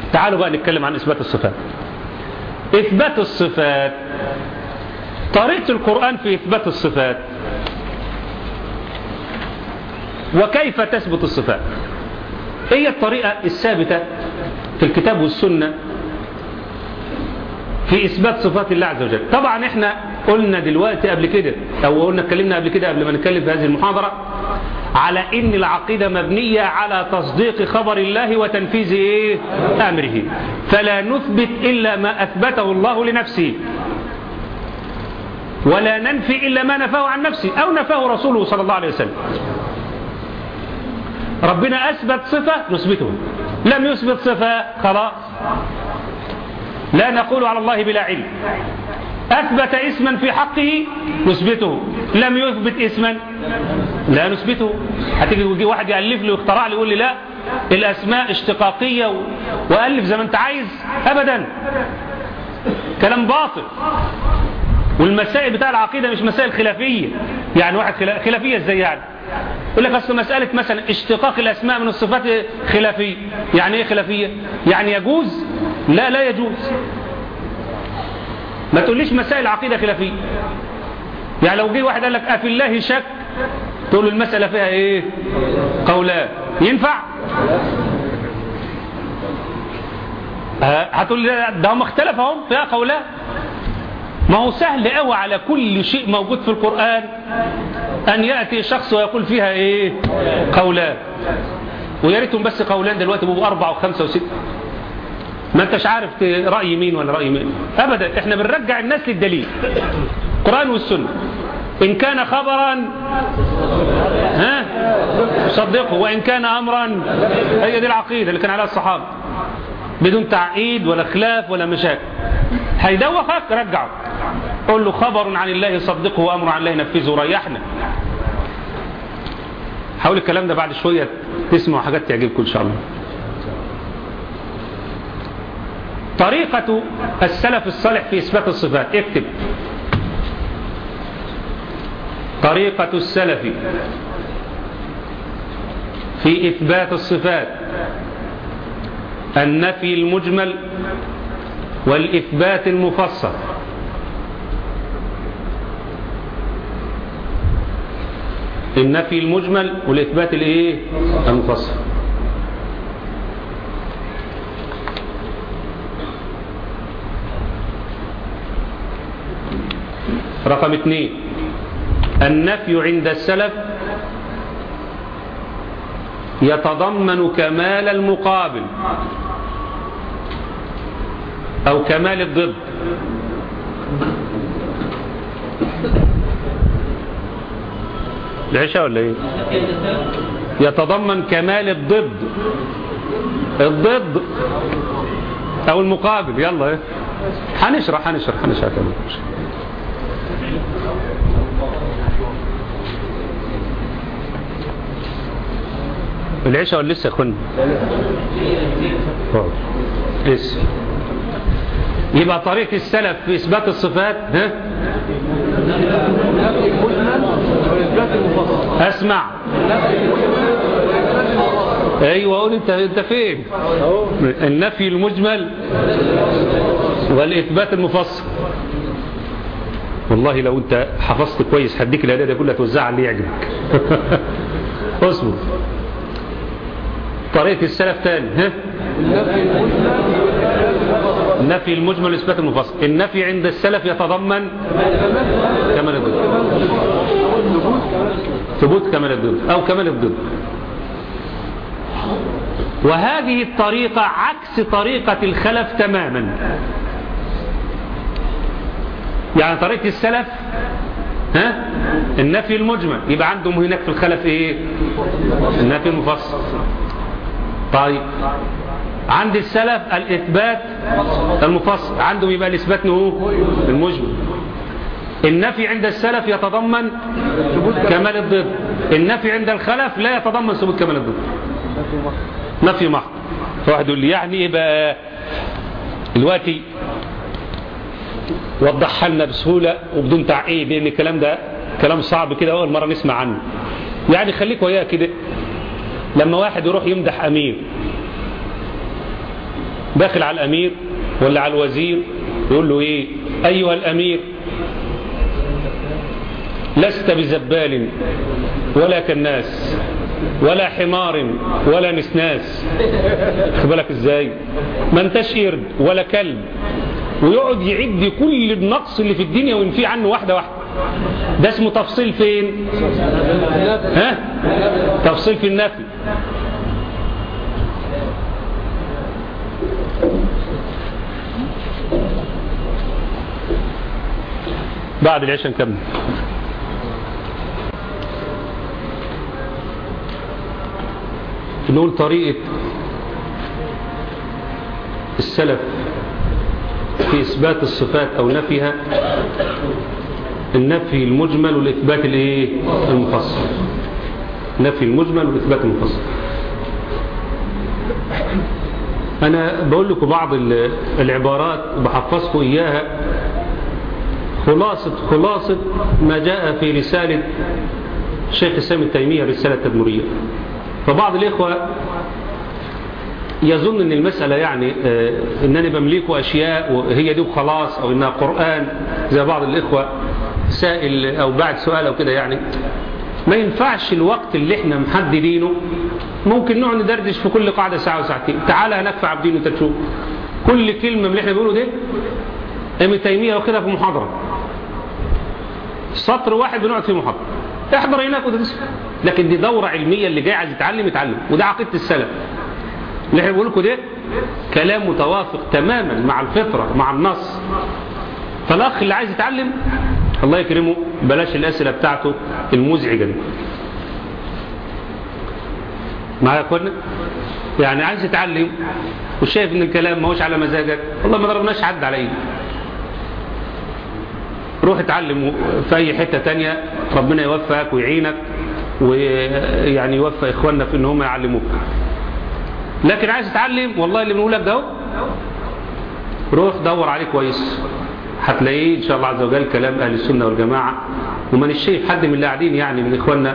تعالوا بقى نتكلم عن إثبات الصفات إثبات الصفات طريقة القرآن في إثبات الصفات وكيف تثبت الصفات هي الطريقة الثابتة في الكتاب والسنة في إثبات صفات الله عز وجل طبعا احنا قلنا دلوقتي قبل كده أو قلنا اتكلمنا قبل كده قبل ما نتكلم في هذه المحاضرة على إن العقيدة مبنية على تصديق خبر الله وتنفيذ إيه؟ أمره فلا نثبت إلا ما أثبته الله لنفسه ولا ننفي إلا ما نفاه عن نفسه أو نفاه رسوله صلى الله عليه وسلم ربنا أثبت صفة نثبته لم يثبت صفة خلاص لا نقول على الله بلا علم أثبت اسما في حقه نثبته لم يثبت اسما لا نثبته هتيجي واحد يألف لي واخترع لي يقول لي لا الأسماء اشتقاقية و... وألف زي ما أنت عايز أبدا كلام باطل والمسائل بتاع العقيدة مش مسائل خلافية يعني واحد خلافية ازاي يعني يقول لك اصل مسألة مثلا اشتقاق الأسماء من الصفات خلافية يعني ايه خلافية يعني يجوز لا لا يجوز ما تقوليش مسائل عقيدة خلافية يعني لو جه واحد قال لك أفي الله شك تقول له المسألة فيها ايه قولان ينفع هتقول لي ده هم اختلفوا فيها قولان ما هو سهل قوي على كل شيء موجود في القرآن أن يأتي شخص ويقول فيها إيه قولان ويا ريتهم بس قولان دلوقتي بيبقوا أربعة وخمسة وستة ما انتش عارف رأي مين ولا رأي مين أبدا احنا بنرجع الناس للدليل القرآن والسنة إن كان خبرا ها صدقه وإن كان أمرا هي دي العقيدة اللي كان عليها الصحابة بدون تعقيد ولا خلاف ولا مشاكل هيدوخك رجعه قول له خبر عن الله صدقه وأمر عن الله نفذه ريحنا حاول الكلام ده بعد شوية تسمعوا حاجات تعجبكم إن شاء الله طريقة السلف الصالح في إثبات الصفات اكتب طريقة السلف في إثبات الصفات النفي المجمل والإثبات المفصل النفي المجمل والإثبات الايه المفصل رقم اثنين النفي عند السلف يتضمن كمال المقابل أو كمال الضد العشاء ولا ايه يتضمن كمال الضد الضد او المقابل يلا ايه هنشرح هنشرح هنشرح العشاء ولا لسه يا اخوانا لسه يبقى طريق السلف في إثبات الصفات ها؟ أسمع أيوة قول أنت, انت فين النفي المجمل والإثبات المفصل والله لو أنت حفظت كويس هديك الهدايا دي كلها توزعها اللي يعجبك اصبر طريقة السلف تاني ها النفي المجمل والإثبات المفصل النفي عند السلف يتضمن كمال الضد ثبوت كمال الضد أو كمال الضد وهذه الطريقة عكس طريقة الخلف تماما يعني طريقة السلف ها النفي المجمل يبقى عندهم هناك في الخلف ايه النفي المفصل طيب عند السلف الإثبات المفصل عندهم يبقى الإثبات هو المجمل النفي عند السلف يتضمن كمال الضد النفي عند الخلف لا يتضمن ثبوت كمال الضد نفي محض فواحد يقول لي يعني ايه بقى دلوقتي وضحها لنا بسهولة وبدون تعقيد لان الكلام ده كلام صعب كده اول مرة نسمع عنه يعني خليك وياه كده لما واحد يروح يمدح امير داخل على الأمير ولا على الوزير يقول له إيه أيها الأمير لست بزبال ولا كالناس ولا حمار ولا نسناس بالك ازاي ما انتش قرد ولا كلب ويقعد يعد كل النقص اللي في الدنيا وينفي عنه واحدة واحدة ده اسمه تفصيل فين ها تفصيل في النفي بعد العشاء نكمل نقول طريقة السلف في إثبات الصفات أو نفيها النفي المجمل والإثبات الإيه؟ المفصل نفي المجمل والإثبات المفصل أنا بقول لكم بعض العبارات بحفظكم إياها خلاصة خلاصة ما جاء في رسالة شيخ الإسلام التيمية رسالة تدمرية فبعض الإخوة يظن ان المسألة يعني آه انني بملكه اشياء وهي دي وخلاص او انها قرآن زي بعض الاخوة سائل او بعد سؤال او كده يعني ما ينفعش الوقت اللي احنا محددينه ممكن نقعد ندردش في كل قاعدة ساعة وساعتين تعالى هناك في عبدين وتشوف كل كلمة من اللي احنا بنقوله ده ابن تيمية واخدها في محاضرة سطر واحد بنقعد فيه محاضرة احضر هناك وتدرس لكن دي دورة علمية اللي جاي عايز يتعلم يتعلم وده عقيدة السلف اللي احنا بقول لكم ده كلام متوافق تماما مع الفطرة مع النص فالاخ اللي عايز يتعلم الله يكرمه بلاش الاسئله بتاعته المزعجه دي معايا يا اخوانا يعني عايز يتعلم وشايف ان الكلام ما هوش على مزاجك والله ما ضربناش حد على ايده روح اتعلم في اي حته تانية ربنا يوفقك ويعينك ويعني يوفق اخواننا في ان هم يعلموك لكن عايز تتعلم والله اللي بنقول لك ده روح دور عليه كويس هتلاقيه ان شاء الله عز وجل كلام اهل السنه والجماعه ومن الشيء حد من اللي قاعدين يعني من اخواننا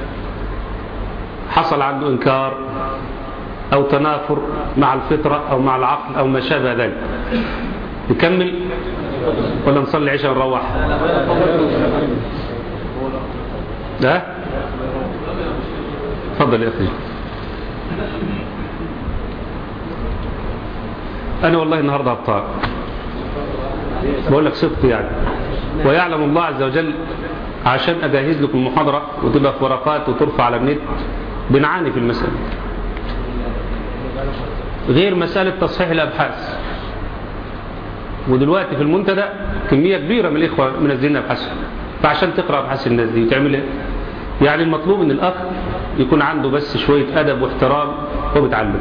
حصل عنده انكار او تنافر مع الفطره او مع العقل او ما شابه ذلك نكمل ولا نصلي عشاء ونروح ده اتفضل يا اخي انا والله النهارده هبطال بقول لك صدق يعني ويعلم الله عز وجل عشان اجهز لكم المحاضره وتبقى في ورقات وترفع على النت بنعاني في المساله غير مساله تصحيح الابحاث ودلوقتي في المنتدى كميه كبيره من الاخوه منزلين ابحاثهم فعشان تقرا ابحاث الناس دي تعمل ايه يعني المطلوب ان الاخ يكون عنده بس شويه ادب واحترام وهو بيتعلم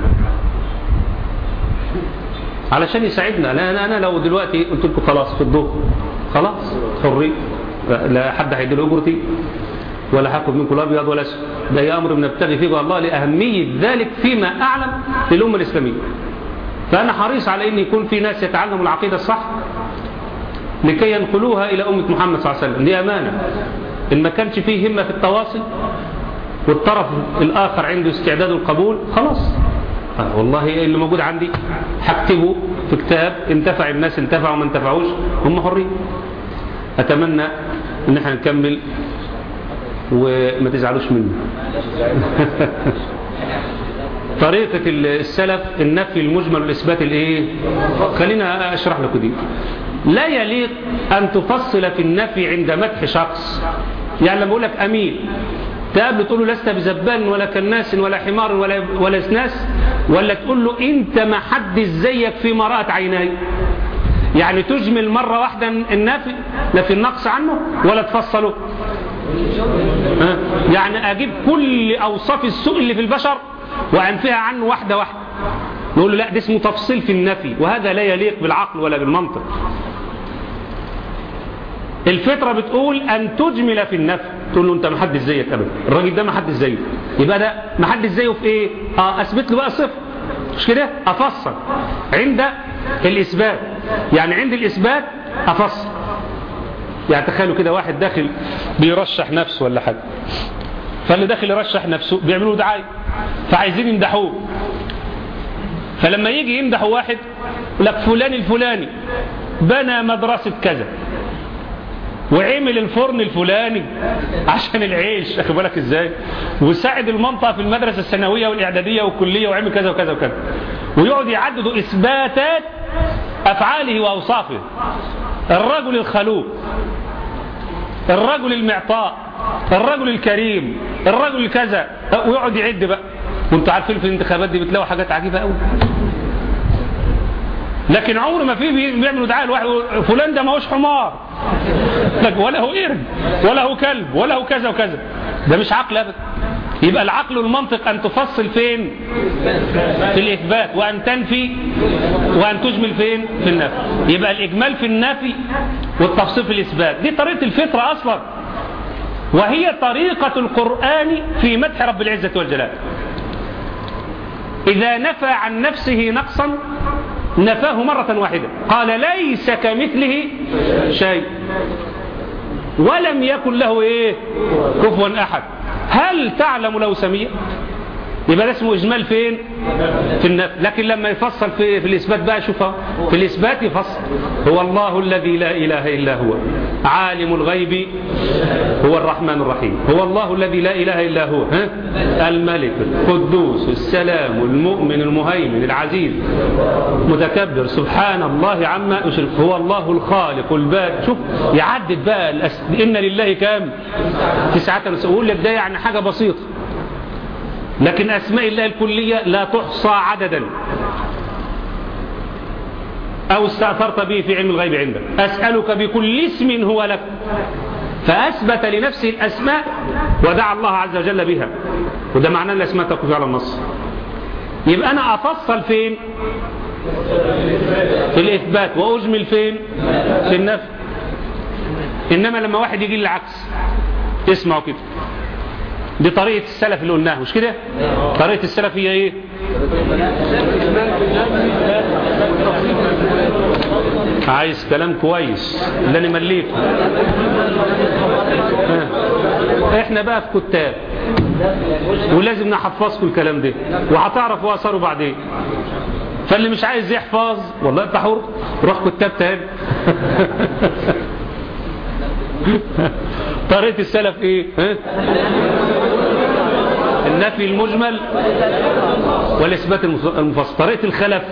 علشان يساعدنا انا انا لو دلوقتي قلت لكم خلاص في الظهر خلاص حري لا حد هيدي له اجرتي ولا هاخد منكم الابيض ولا اسود ده هي امر بنبتغي فيه الله لاهميه ذلك فيما اعلم للامه الاسلاميه فانا حريص على ان يكون في ناس يتعلموا العقيده الصح لكي ينقلوها الى امه محمد صلى الله عليه وسلم دي امانه ان ما كانش فيه همه في التواصل والطرف الاخر عنده استعداد القبول خلاص والله اللي موجود عندي هكتبه في كتاب انتفع الناس انتفعوا ما انتفعوش هم حرين اتمنى ان احنا نكمل وما تزعلوش مني طريقة السلف النفي المجمل والإثبات الإيه؟ خلينا أشرح لكم دي لا يليق أن تفصل في النفي عند مدح شخص يعني لما أقول لك أمين تقابله تقول له لست بزبان ولا كناس ولا حمار ولا ولا اسناس ولا تقول له انت ما حد زيك في مرأة عيناي يعني تجمل مرة واحدة النفي نفي النقص عنه ولا تفصله ها؟ يعني اجيب كل اوصاف السوء اللي في البشر وانفيها عنه واحدة واحدة نقول له لا ده اسمه تفصيل في النفي وهذا لا يليق بالعقل ولا بالمنطق الفطرة بتقول أن تجمل في النفي تقول له أنت ما حدش زيك أبدا الراجل ده ما حدش زيه يبقى ده ما حدش زيه في إيه آه أثبت له بقى صفر مش كده أفصل عند الإثبات يعني عند الإثبات أفصل يعني تخيلوا كده واحد داخل بيرشح نفسه ولا حاجة فاللي داخل يرشح نفسه بيعملوا دعاية فعايزين يمدحوه فلما يجي يمدح واحد لك فلان الفلاني بنى مدرسة كذا وعمل الفرن الفلاني عشان العيش اخد بالك ازاي وساعد المنطقة في المدرسة الثانوية والإعدادية والكلية وعمل كذا وكذا وكذا ويقعد يعدد إثباتات أفعاله وأوصافه الرجل الخلوق الرجل المعطاء الرجل الكريم الرجل كذا ويقعد يعد بقى وانتوا عارفين في الانتخابات دي بتلاقوا حاجات عجيبة قوي لكن عمر ما في بيعملوا دعاء لواحد فلان ده ما هوش حمار ولا هو قرد ولا هو كلب ولا هو كذا وكذا ده مش عقل ابدا يبقى العقل والمنطق أن تفصل فين في الإثبات وأن تنفي وأن تجمل فين في النفي يبقى الإجمال في النفي والتفصيل في الإثبات دي طريقة الفطرة أصلا وهي طريقة القرآن في مدح رب العزة والجلال إذا نفى عن نفسه نقصا نفاه مرة واحدة قال ليس كمثله شيء ولم يكن له ايه كفوا احد هل تعلم له سميع يبقى ده اسمه إجمال فين في النفي لكن لما يفصل في, في الإثبات بقى شوفها في الإثبات يفصل هو الله الذي لا إله إلا هو عالم الغيب هو الرحمن الرحيم هو الله الذي لا إله إلا هو ها؟ الملك القدوس السلام المؤمن المهيمن العزيز متكبر سبحان الله عما يشرك هو الله الخالق البارئ شوف يعدد بقى الأس... إن لله كام تسعة ويقول لك ده يعني حاجة بسيطة لكن أسماء الله الكلية لا تحصى عددا أو استأثرت به في علم الغيب عندك أسألك بكل اسم هو لك فأثبت لنفسه الأسماء ودعا الله عز وجل بها وده معناه الأسماء تقف على النص يبقى أنا أفصل فين في الإثبات وأجمل فين في النفي إنما لما واحد يجي العكس اسمعوا كده دي طريقة السلف اللي قلناها مش كده طريقة السلف هي ايه عايز كلام كويس اللي انا مليته احنا بقى في كتاب ولازم نحفظكم الكلام ده وهتعرفوا اثاره بعدين فاللي مش عايز يحفظ والله انت حر روح كتاب تاني طريقة السلف ايه ها؟ النفي المجمل والإثبات المفصل طريقة الخلف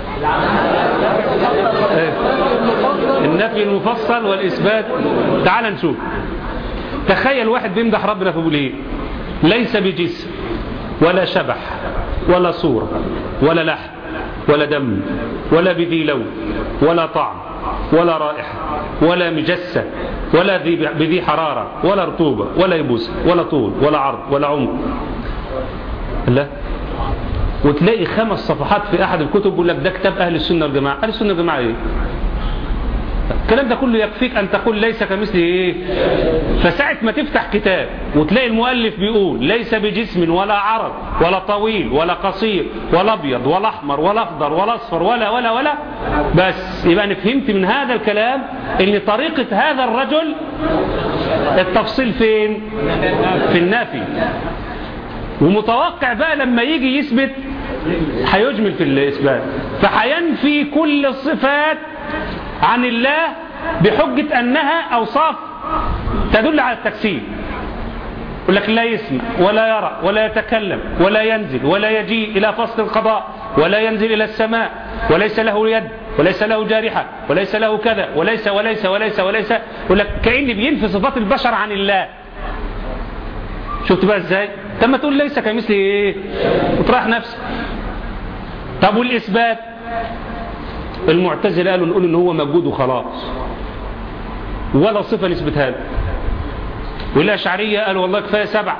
النفي المفصل والإثبات تعال نشوف تخيل واحد بيمدح ربنا فبيقول ايه ليس بجسم ولا شبح ولا صورة ولا لحم ولا دم ولا بذي لون ولا طعم ولا رائحة ولا مجسة ولا بذي حرارة ولا رطوبة ولا يبوس ولا طول ولا عرض ولا عمق لا وتلاقي خمس صفحات في أحد الكتب يقول لك ده كتاب أهل السنة والجماعة أهل السنة والجماعة إيه الكلام ده كله يكفيك أن تقول ليس كمثله إيه فساعة ما تفتح كتاب وتلاقي المؤلف بيقول ليس بجسم ولا عرض ولا طويل ولا قصير ولا أبيض ولا أحمر ولا أخضر ولا أصفر ولا ولا ولا بس يبقى أنا فهمت من هذا الكلام أن طريقة هذا الرجل التفصيل فين في النافي ومتوقع بقى لما يجي يثبت هيجمل في الإثبات فهينفي كل الصفات عن الله بحجة أنها أوصاف تدل على التكسير يقول لك لا يسمع ولا يرى ولا يتكلم ولا ينزل ولا يجيء إلى فصل القضاء ولا ينزل إلى السماء وليس له يد وليس له جارحة وليس له كذا وليس وليس وليس وليس يقول لك كأن بينفي صفات البشر عن الله شفت بقى ازاي طب ما تقول ليس كمثل ايه وتراح نفسك طب والإثبات المعتزله قالوا نقول ان هو موجود وخلاص ولا صفة نثبتها له والأشعرية قالوا والله كفاية سبعة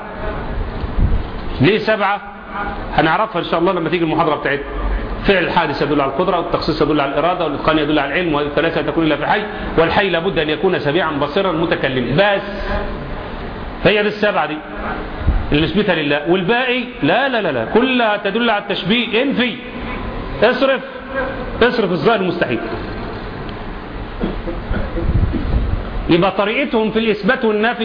ليه سبعة هنعرفها إن شاء الله لما تيجي المحاضرة بتاعتنا فعل الحادث يدل على القدرة والتخصيص يدل على الإرادة والإتقان يدل على العلم والثلاثة تكون إلا في حي والحي لابد أن يكون سميعا بصيرا متكلما بس هي دي السبعة دي اللي نثبتها لله والباقي لا لا لا لا كلها تدل على التشبيه انفي اصرف اصرف الظاهر المستحيل يبقى طريقتهم في الإثبات والنفي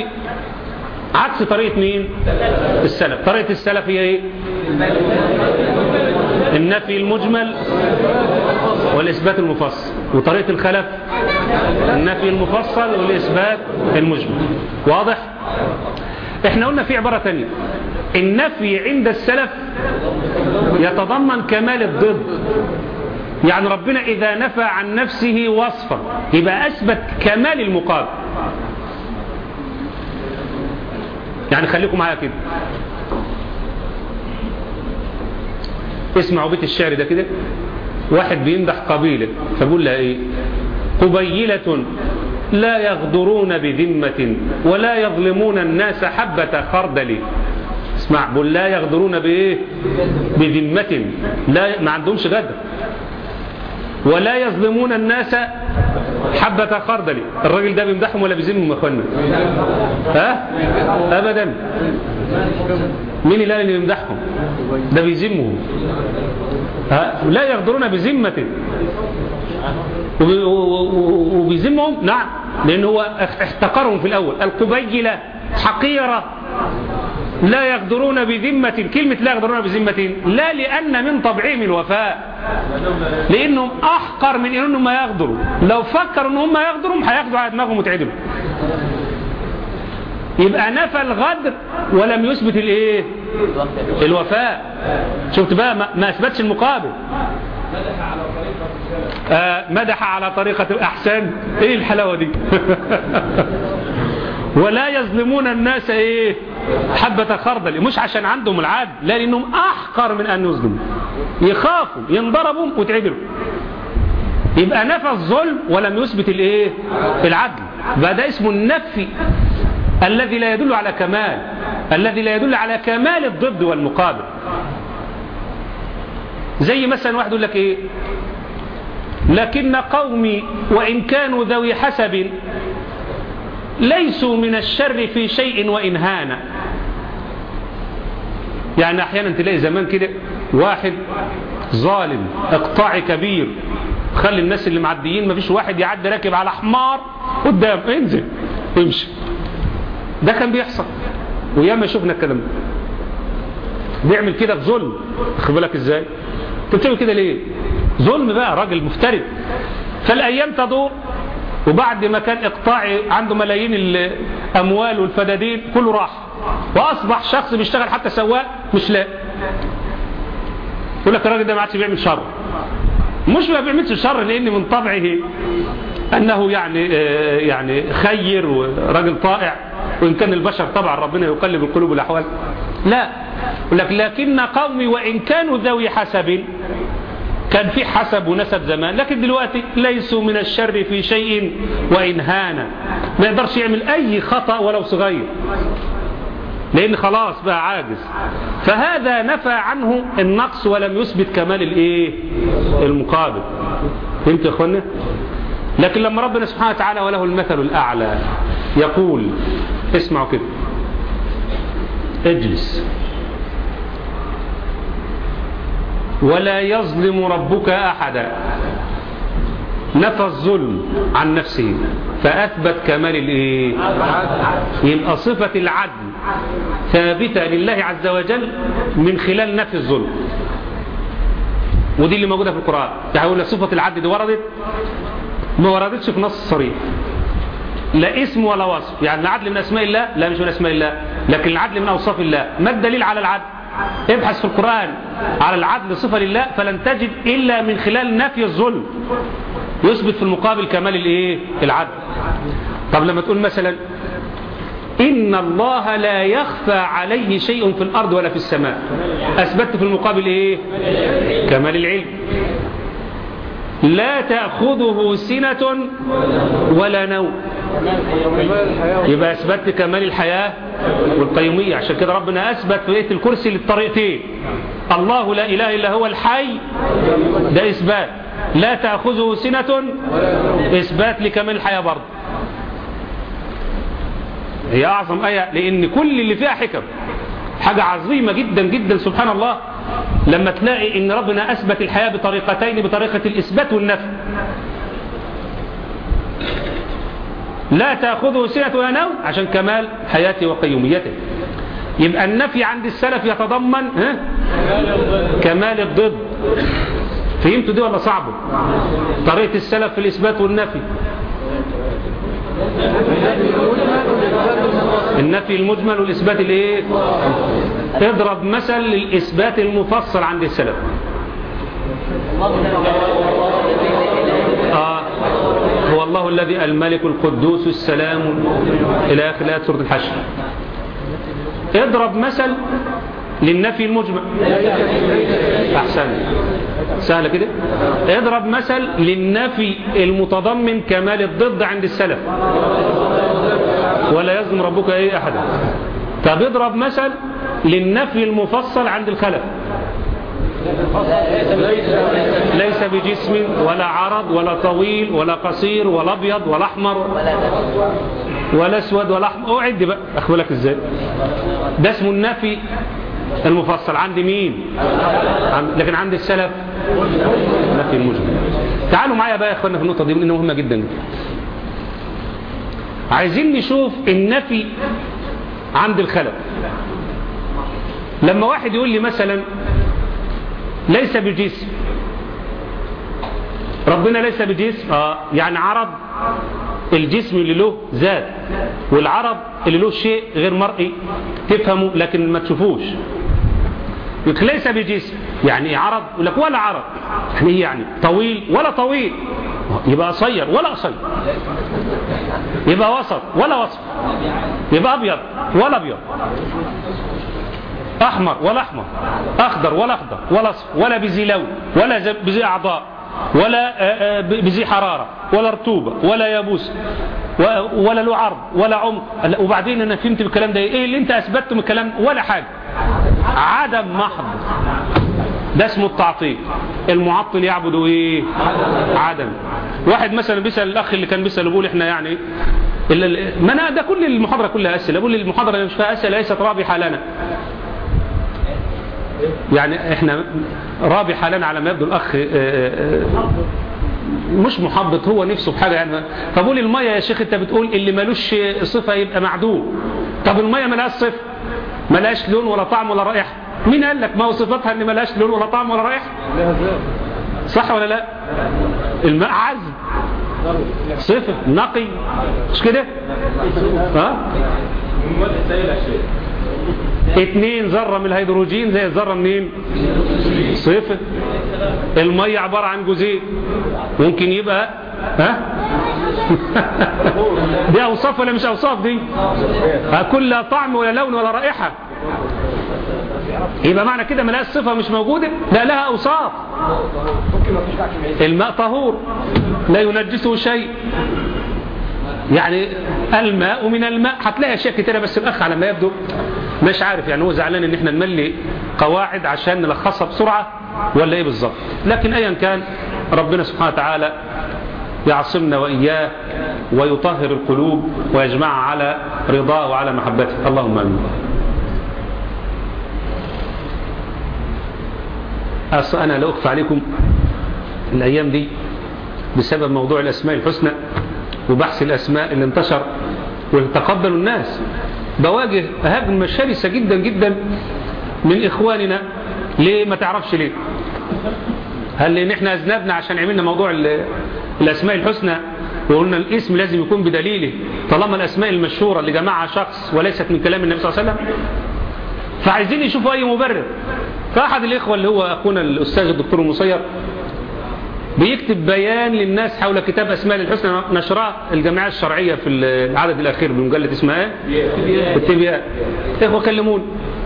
عكس طريقة مين السلف طريقة السلف هي ايه النفي المجمل والإثبات المفصل وطريقة الخلف النفي المفصل والإثبات المجمل واضح؟ احنا قلنا في عبارة تانية النفي عند السلف يتضمن كمال الضد يعني ربنا إذا نفى عن نفسه وصفا يبقى أثبت كمال المقابل يعني خليكم معايا كده اسمعوا بيت الشعر ده كده واحد بيمدح قبيلة فبقول لها ايه قبيلة لا يغدرون بذمة ولا يظلمون الناس حبة خردل اسمع بقول لا يغدرون بايه بذمة لا ما عندهمش غدر ولا يظلمون الناس حبة خردل الراجل ده بيمدحهم ولا بيذمهم يا اخوانا ها ابدا مين اللي اللي بيمدحهم ده بيذمهم ها لا يغدرون بذمة وبيذمهم نعم لان هو احتقرهم في الاول القبيلة حقيرة لا يغدرون بذمة كلمة لا يغدرون بذمة لا لأن من طبعهم الوفاء لأنهم أحقر من أنهم ما يغدروا لو فكروا أنهم ما يغدروا هياخدوا على دماغهم وتعدلوا يبقى نفى الغدر ولم يثبت الايه الوفاء شفت بقى ما اثبتش المقابل آه مدح على طريقة الأحسان ايه الحلاوة دي ولا يظلمون الناس ايه حبة خردل مش عشان عندهم العدل لا لانهم احقر من ان يظلموا يخافوا ينضربوا وتعدلوا يبقى نفى الظلم ولم يثبت الايه العدل ده اسمه النفي الذي لا يدل على كمال الذي لا يدل على كمال الضد والمقابل زي مثلا واحد يقول لك ايه لكن قومي وإن كانوا ذوي حسب ليسوا من الشر في شيء وإن هان يعني أحيانا تلاقي زمان كده واحد ظالم اقطاعي كبير خلي الناس اللي معديين ما فيش واحد يعدي راكب على حمار قدام انزل امشي ده كان بيحصل وياما شفنا الكلام ده بيعمل كده في ظلم خد بالك ازاي انت بتعمل كده ليه ظلم بقى راجل مفترض فالايام تدور وبعد ما كان اقطاعي عنده ملايين الاموال والفدادين كله راح واصبح شخص بيشتغل حتى سواق مش لاقي يقول لك الراجل ده ما عادش بيعمل شر مش ما بيعملش شر لان من طبعه انه يعني يعني خير وراجل طائع وان كان البشر طبعا ربنا يقلب القلوب والاحوال لا يقول لك لكن قومي وان كانوا ذوي حسب كان في حسب ونسب زمان لكن دلوقتي ليسوا من الشر في شيء وإن هان ما يقدرش يعمل أي خطأ ولو صغير لأن خلاص بقى عاجز فهذا نفى عنه النقص ولم يثبت كمال الايه المقابل فهمت يا اخوانا لكن لما ربنا سبحانه وتعالى وله المثل الأعلى يقول اسمعوا كده اجلس ولا يظلم ربك أحدا نفى الظلم عن نفسه فأثبت كمال الإيه يبقى صفة العدل ثابتة لله عز وجل من خلال نفي الظلم ودي اللي موجودة في القرآن تقول صفة العدل دي وردت ما وردتش في نص صريح لا اسم ولا وصف يعني العدل من أسماء الله لا مش من أسماء الله لكن العدل من أوصاف الله ما الدليل على العدل ابحث في القرآن على العدل صفة لله فلن تجد إلا من خلال نفي الظلم يثبت في المقابل كمال الايه العدل طب لما تقول مثلا إن الله لا يخفى عليه شيء في الأرض ولا في السماء أثبت في المقابل إيه كمال العلم لا تأخذه سنة ولا نوم يبقى أثبت كمال الحياة والقيومية عشان كده ربنا أثبت في آية الكرسي للطريقتين الله لا إله إلا هو الحي ده إثبات لا تأخذه سنة إثبات لكمال الحياة برضه هي أعظم آية لأن كل اللي فيها حكم حاجة عظيمة جدا جدا سبحان الله لما تلاقي ان ربنا اثبت الحياة بطريقتين بطريقة الاثبات والنفي لا تأخذه سنة ولا نوم عشان كمال حياته وقيوميته يبقى النفي عند السلف يتضمن ها؟ كمال الضد فهمتوا دي ولا صعبه طريقة السلف في الإثبات والنفي النفي المجمل والإثبات الايه اضرب مثل للإثبات المفصل عند السلف آه هو الله الذي الملك القدوس السلام إلى آخر آيات سورة الحشر اضرب مثل للنفي المجمل أحسن سهلة كده اضرب مثل للنفي المتضمن كمال الضد عند السلف ولا يظلم ربك ايه احدا طب اضرب مثل للنفي المفصل عند الخلف ليس بجسم ولا عرض ولا طويل ولا قصير ولا ابيض ولا احمر ولا اسود ولا احمر اوعد بقى اخبرك ازاي ده اسمه النفي المفصل عند مين عند لكن عند السلف نفي المجمل تعالوا معايا بقى يا اخوانا في النقطه دي لانها مهمه جدا جدا عايزين نشوف النفي عند الخلف لما واحد يقول لي مثلا ليس بجسم ربنا ليس بجسم آه يعني عرض الجسم اللي له ذات والعرض اللي له شيء غير مرئي تفهمه لكن ما تشوفوش ليس بجسم يعني عرض لك ولا عرض يعني ايه يعني طويل ولا طويل يبقى قصير ولا قصير يبقى وسط ولا وسط يبقى ابيض ولا ابيض احمر ولا احمر اخضر ولا اخضر ولا اصفر ولا بذي لون ولا بذي اعضاء ولا بذي حرارة ولا رطوبة ولا يابوس ولا له عرض ولا عمق وبعدين انا فهمت بالكلام ده ايه اللي انت اثبته من الكلام ولا حاجة عدم محض ده اسمه التعطيل المعطل يعبد ايه عدم واحد مثلا بيسأل الاخ اللي كان بيسأل بيقول احنا يعني ما انا ده كل المحاضرة كلها اسئله بقول المحاضرة اللي مش فيها اسئله ليست رابحة لنا يعني احنا رابحة لنا على ما يبدو الاخ مش محبط هو نفسه بحاجة يعني فبقول المية يا شيخ انت بتقول اللي ملوش صفة يبقى معدوم طب المية ملهاش صفة ملهاش لون ولا طعم ولا رائحة مين قال لك ما هو صفتها ان ملهاش لون ولا طعم ولا رائحة صح ولا لا الماء عذب صفة نقي مش كده ها اتنين ذرة من الهيدروجين زي الذرة منين صفر المية عبارة عن جزيء ممكن يبقى ها دي اوصاف ولا مش اوصاف دي كل لا طعم ولا لون ولا رائحة يبقى معنى كده ملهاش صفة مش موجودة لا لها اوصاف الماء طهور لا ينجسه شيء يعني الماء من الماء هتلاقي اشياء كتيره بس الاخ على ما يبدو مش عارف يعني هو زعلان ان احنا نملي قواعد عشان نلخصها بسرعه ولا ايه بالظبط لكن ايا كان ربنا سبحانه وتعالى يعصمنا واياه ويطهر القلوب ويجمعها على رضاه وعلى محبته اللهم امين أصلا أنا لا أخفى عليكم الأيام دي بسبب موضوع الأسماء الحسنى وبحث الأسماء اللي انتشر وتقبل الناس بواجه هجمة شرسة جدا جدا من إخواننا ليه ما تعرفش ليه هل لأن احنا أذنبنا عشان عملنا موضوع الأسماء الحسنى وقلنا الاسم لازم يكون بدليله طالما الأسماء المشهورة اللي جمعها شخص وليست من كلام النبي صلى الله عليه وسلم فعايزين يشوفوا أي مبرر فأحد الإخوة اللي هو أخونا الأستاذ الدكتور المصير بيكتب بيان للناس حول كتاب أسماء الحسنى نشراه الجمعية الشرعية في العدد الأخير بمجلة اسمها ايه؟ التبيان إخوة كلمون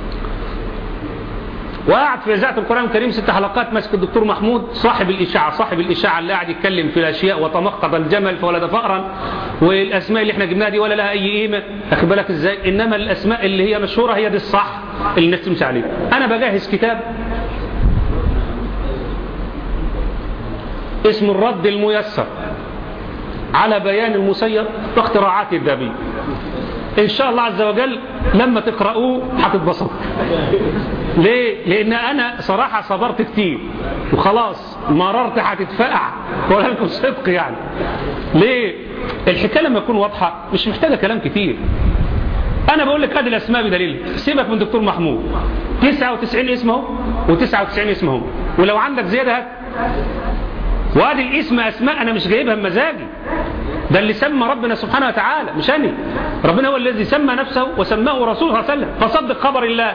وقعد في إذاعة القرآن الكريم ست حلقات ماسك الدكتور محمود صاحب الإشاعة صاحب الإشاعة اللي قاعد يتكلم في الأشياء وتمخض الجمل فولد فأرا والأسماء اللي احنا جبناها دي ولا لها أي قيمة أخي بالك إزاي إنما الأسماء اللي هي مشهورة هي دي الصح اللي الناس تمشي عليه أنا بجهز كتاب اسم الرد الميسر على بيان المسير واختراعات الذهبية إن شاء الله عز وجل لما تقرأوه هتتبسطوا ليه؟ لأن أنا صراحة صبرت كتير وخلاص مررت هتتفقع ولا لكم صدق يعني ليه؟ الحكاية لما تكون واضحة مش محتاجة كلام كتير أنا بقول لك هذه الأسماء بدليل سيبك من دكتور محمود 99 اسمه و99 اسمهم ولو عندك زيادة هات وادي الاسم اسماء انا مش جايبها بمزاجي ده اللي سمى ربنا سبحانه وتعالى مش انا ربنا هو الذي سمى نفسه وسماه رسوله صلى الله عليه وسلم فصدق خبر الله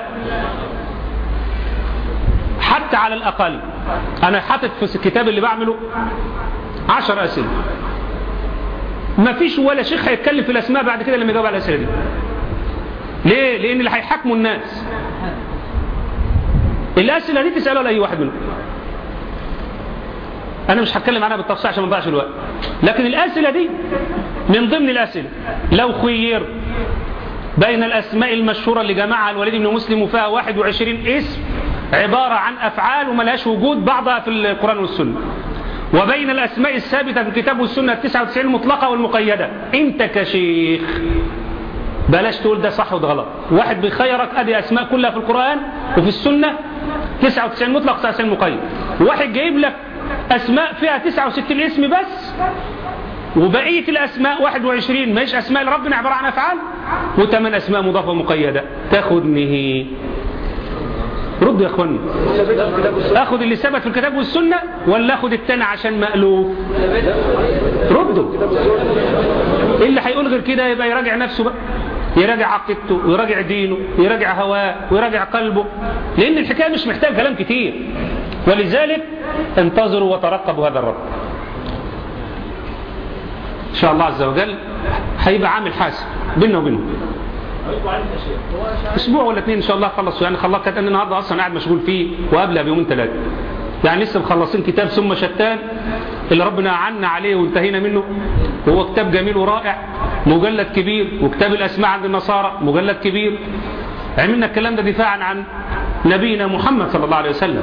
حتى على الاقل انا حاطط في الكتاب اللي بعمله عشر اسئله ما فيش ولا شيخ هيتكلم في الاسماء بعد كده لما يجاوب على الاسئله دي ليه لان اللي هيحكموا الناس الاسئله دي تسالها لاي واحد منهم انا مش هتكلم عنها بالتفصيل عشان ما نضيعش الوقت لكن الاسئله دي من ضمن الاسئله لو خير بين الاسماء المشهوره اللي جمعها الوليد بن مسلم وفيها 21 اسم عباره عن افعال وملهاش وجود بعضها في القران والسنه وبين الاسماء الثابته في الكتاب والسنه 99 المطلقه والمقيده انت كشيخ بلاش تقول ده صح وده غلط واحد بيخيرك ادي اسماء كلها في القران وفي السنه 99 مطلق 99 مقيد واحد جايب لك أسماء فيها 69 اسم بس وبقية الأسماء 21 ماهيش أسماء لربنا عبارة عن أفعال وثمان أسماء مضافة مقيدة تاخد نهي رد يا اخواني اخد اللي ثبت في الكتاب والسنة ولا اخد التاني عشان مألوف ردوا اللي هيقول غير كده يبقى يراجع نفسه بقى يراجع عقيدته ويراجع دينه ويراجع هواه ويراجع قلبه لان الحكاية مش محتاج كلام كتير ولذلك انتظروا وترقبوا هذا الرب ان شاء الله عز وجل هيبقى عامل حاسب بيننا وبينهم اسبوع ولا اثنين ان شاء الله خلصوا يعني خلاص كانت انا النهارده اصلا قاعد مشغول فيه وقبلها بيومين ثلاثه يعني لسه مخلصين كتاب ثم شتان اللي ربنا عنا عليه وانتهينا منه وهو كتاب جميل ورائع مجلد كبير وكتاب الاسماء عند النصارى مجلد كبير عملنا الكلام ده دفاعا عن نبينا محمد صلى الله عليه وسلم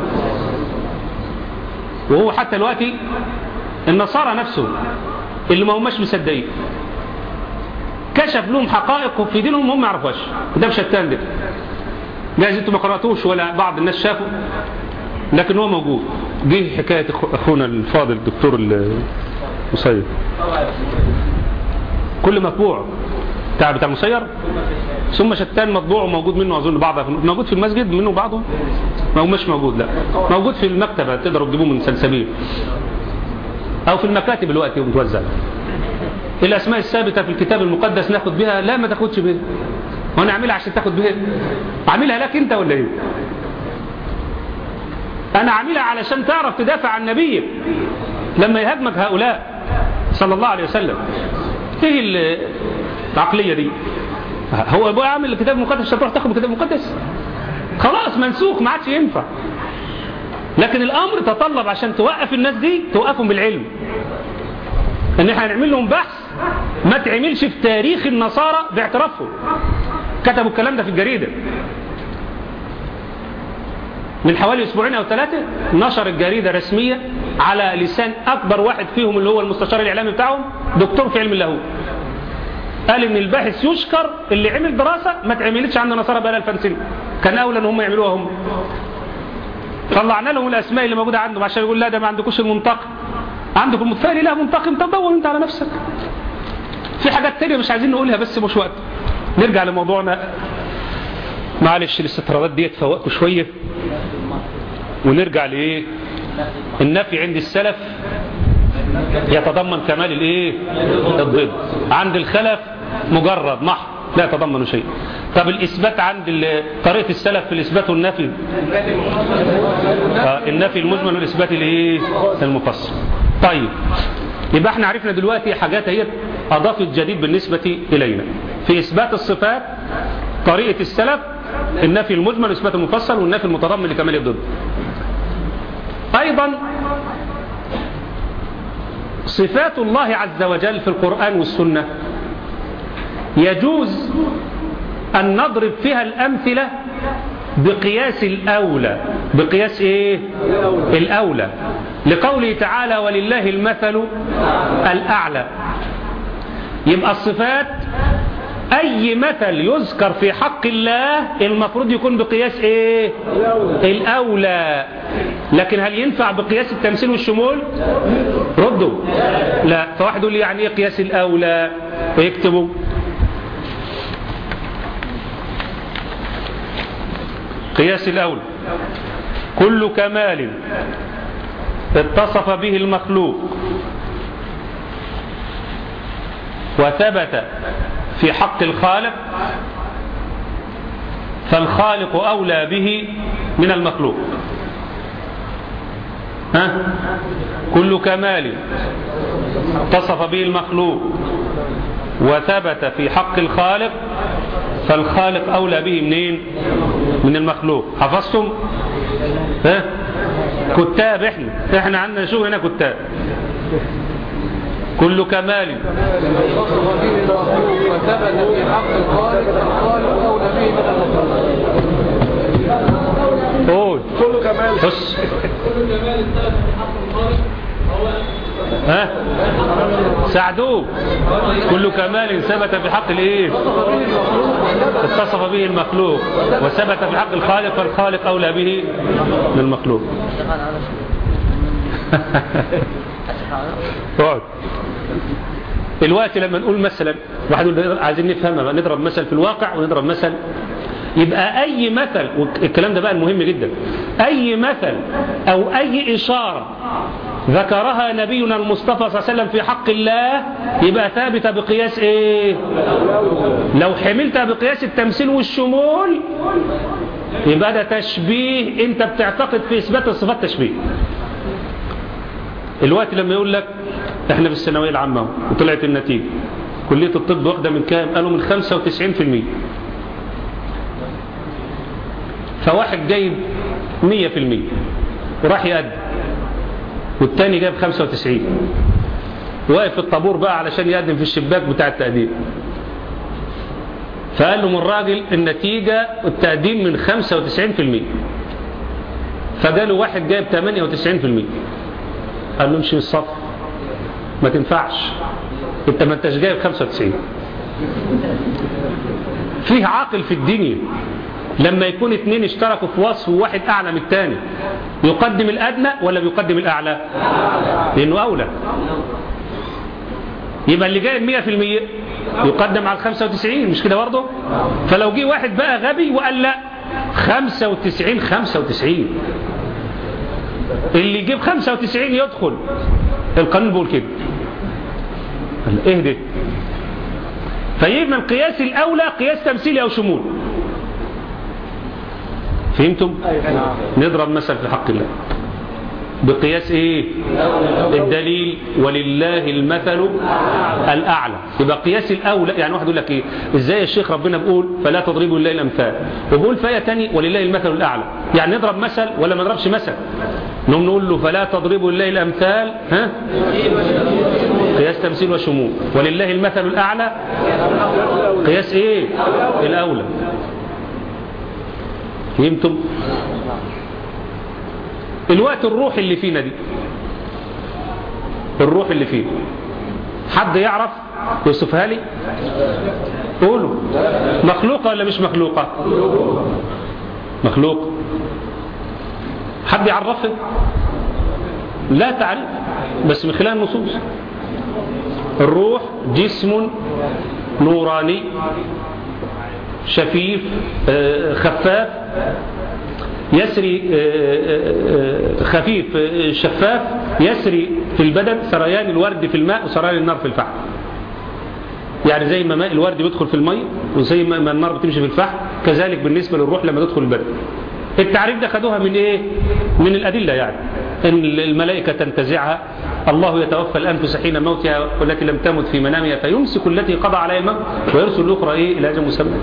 وهو حتى دلوقتي النصارى نفسه اللي ما هماش مصدقين كشف لهم حقائق في دينهم هم ما يعرفوهاش ده شتان ده جايز انتوا ما قراتوش ولا بعض الناس شافوا لكن هو موجود دي حكايه اخونا الفاضل الدكتور المسير كل مطبوع بتاع بتاع مسير ثم شتان مطبوع وموجود منه اظن بعضها موجود في المسجد منه بعضه ما هو مش موجود لا موجود في المكتبه تقدروا تجيبوه من سلسبيل او في المكاتب الوقت متوزع الاسماء الثابته في الكتاب المقدس ناخد بها لا ما تاخدش بها وانا اعملها عشان تاخد بها اعملها لك انت ولا ايه انا عاملها علشان تعرف تدافع عن نبيك لما يهاجمك هؤلاء صلى الله عليه وسلم ايه العقليه دي هو ابويا عامل الكتاب المقدس عشان تروح تاخد الكتاب المقدس خلاص منسوخ ما عادش ينفع لكن الامر تطلب عشان توقف الناس دي توقفهم بالعلم ان احنا هنعمل لهم بحث ما تعملش في تاريخ النصارى باعترافهم كتبوا الكلام ده في الجريدة من حوالي اسبوعين او ثلاثة نشر الجريدة رسمية على لسان اكبر واحد فيهم اللي هو المستشار الاعلامي بتاعهم دكتور في علم اللاهوت قال ان الباحث يشكر اللي عمل دراسة ما تعملتش عند النصارى بقى 2000 سنة كان اولى ان هم يعملوها هم طلعنا لهم الاسماء اللي موجودة عندهم عشان يقول لا ده ما عندكوش المنتقم عندكم المتفائل لا منتقم طب دور انت على نفسك في حاجات تانية مش عايزين نقولها بس مش وقت نرجع لموضوعنا معلش الاستطرادات دي تفوقكم شوية ونرجع لايه النفي عند السلف يتضمن كمال الايه الضد عند الخلف مجرد محض لا يتضمن شيء طب الإثبات عند طريقة السلف في الإثبات والنفي آه النفي المجمل والإثبات الايه المفصل طيب يبقى احنا عرفنا دلوقتي حاجات هي أضافت جديد بالنسبة إلينا في إثبات الصفات طريقة السلف النفي المجمل والإثبات المفصل والنفي المتضمن لكمال الضد أيضا صفات الله عز وجل في القرآن والسنة يجوز أن نضرب فيها الأمثلة بقياس الأولى بقياس إيه الأولى لقوله تعالى ولله المثل الأعلى يبقى الصفات أي مثل يذكر في حق الله المفروض يكون بقياس إيه الأولى لكن هل ينفع بقياس التمثيل والشمول ردوا لا فواحد يقول لي يعني إيه قياس الأولى ويكتبوا قياس الأولى كل كمال اتصف به المخلوق وثبت في حق الخالق فالخالق أولى به من المخلوق ها؟ كل كمال اتصف به المخلوق وثبت في حق الخالق فالخالق أولى به منين من المخلوق حفظتم ها كتاب احنا احنا عندنا شو هنا كتاب كل كمال وثبت في حق الخالق الخالق أولى به من المخلوق قول كل كمال بص ها ساعدوه كل كمال ثبت في حق الايه اتصف به المخلوق وثبت في حق الخالق فالخالق اولى به من المخلوق اقعد الوقت لما نقول مثلا واحد يقول عايزين نفهمها نضرب مثل في الواقع ونضرب مثل يبقى أي مثل والكلام ده بقى المهم جدا أي مثل أو أي إشارة ذكرها نبينا المصطفى صلى الله عليه وسلم في حق الله يبقى ثابتة بقياس إيه لو حملتها بقياس التمثيل والشمول يبقى ده تشبيه انت بتعتقد في إثبات الصفات تشبيه الوقت لما يقول لك احنا في الثانويه العامة وطلعت النتيجة كلية الطب واخدة من كام قالوا من 95% فواحد جايب 100% وراح يقدم والتاني جايب 95 واقف في الطابور بقى علشان يقدم في الشباك بتاع التقديم فقال له من الراجل النتيجة التقديم من 95% فجاله واحد جايب 98% قال له امشي من الصف ما تنفعش انت ما انتش جايب 95 فيه عاقل في الدنيا لما يكون اتنين اشتركوا في وصف وواحد اعلى من التاني يقدم الادنى ولا بيقدم الاعلى لانه اولى يبقى اللي جايب 100% يقدم على 95 مش كده برضه فلو جه واحد بقى غبي وقال لا 95 95 اللي يجيب 95 يدخل القانون بيقول كده اهدي فيبقى القياس الاولى قياس تمثيلي او شمول فهمتم نضرب مثل في حق الله بقياس ايه الدليل ولله المثل الاعلى يبقى قياس الاولى يعني واحد يقول لك ايه ازاي الشيخ ربنا بيقول فلا تضربوا لله الامثال وبيقول في ايه تاني ولله المثل الاعلى يعني نضرب مثل ولا ما نضربش مثل نقوم نقول له فلا تضربوا لله الامثال ها قياس تمثيل وشمول ولله المثل الاعلى قياس ايه الاولى فهمتم الوقت الروح اللي فينا دي الروح اللي فينا حد يعرف يوصفها لي قولوا مخلوقة ولا مش مخلوقة مخلوق حد يعرفها لا تعرف بس من خلال النصوص الروح جسم نوراني شفيف خفاف يسري خفيف شفاف يسري في البدن سريان الورد في الماء وسريان النار في الفحم يعني زي ما ماء الورد بيدخل في المية وزي ما النار بتمشي في الفحم كذلك بالنسبة للروح لما تدخل البدن التعريف ده خدوها من ايه من الأدلة يعني ان الملائكة تنتزعها الله يتوفى الأنفس حين موتها والتي لم تمت في منامها فيمسك التي قضى عليها الموت ويرسل الأخرى إيه إلى أجل مسمى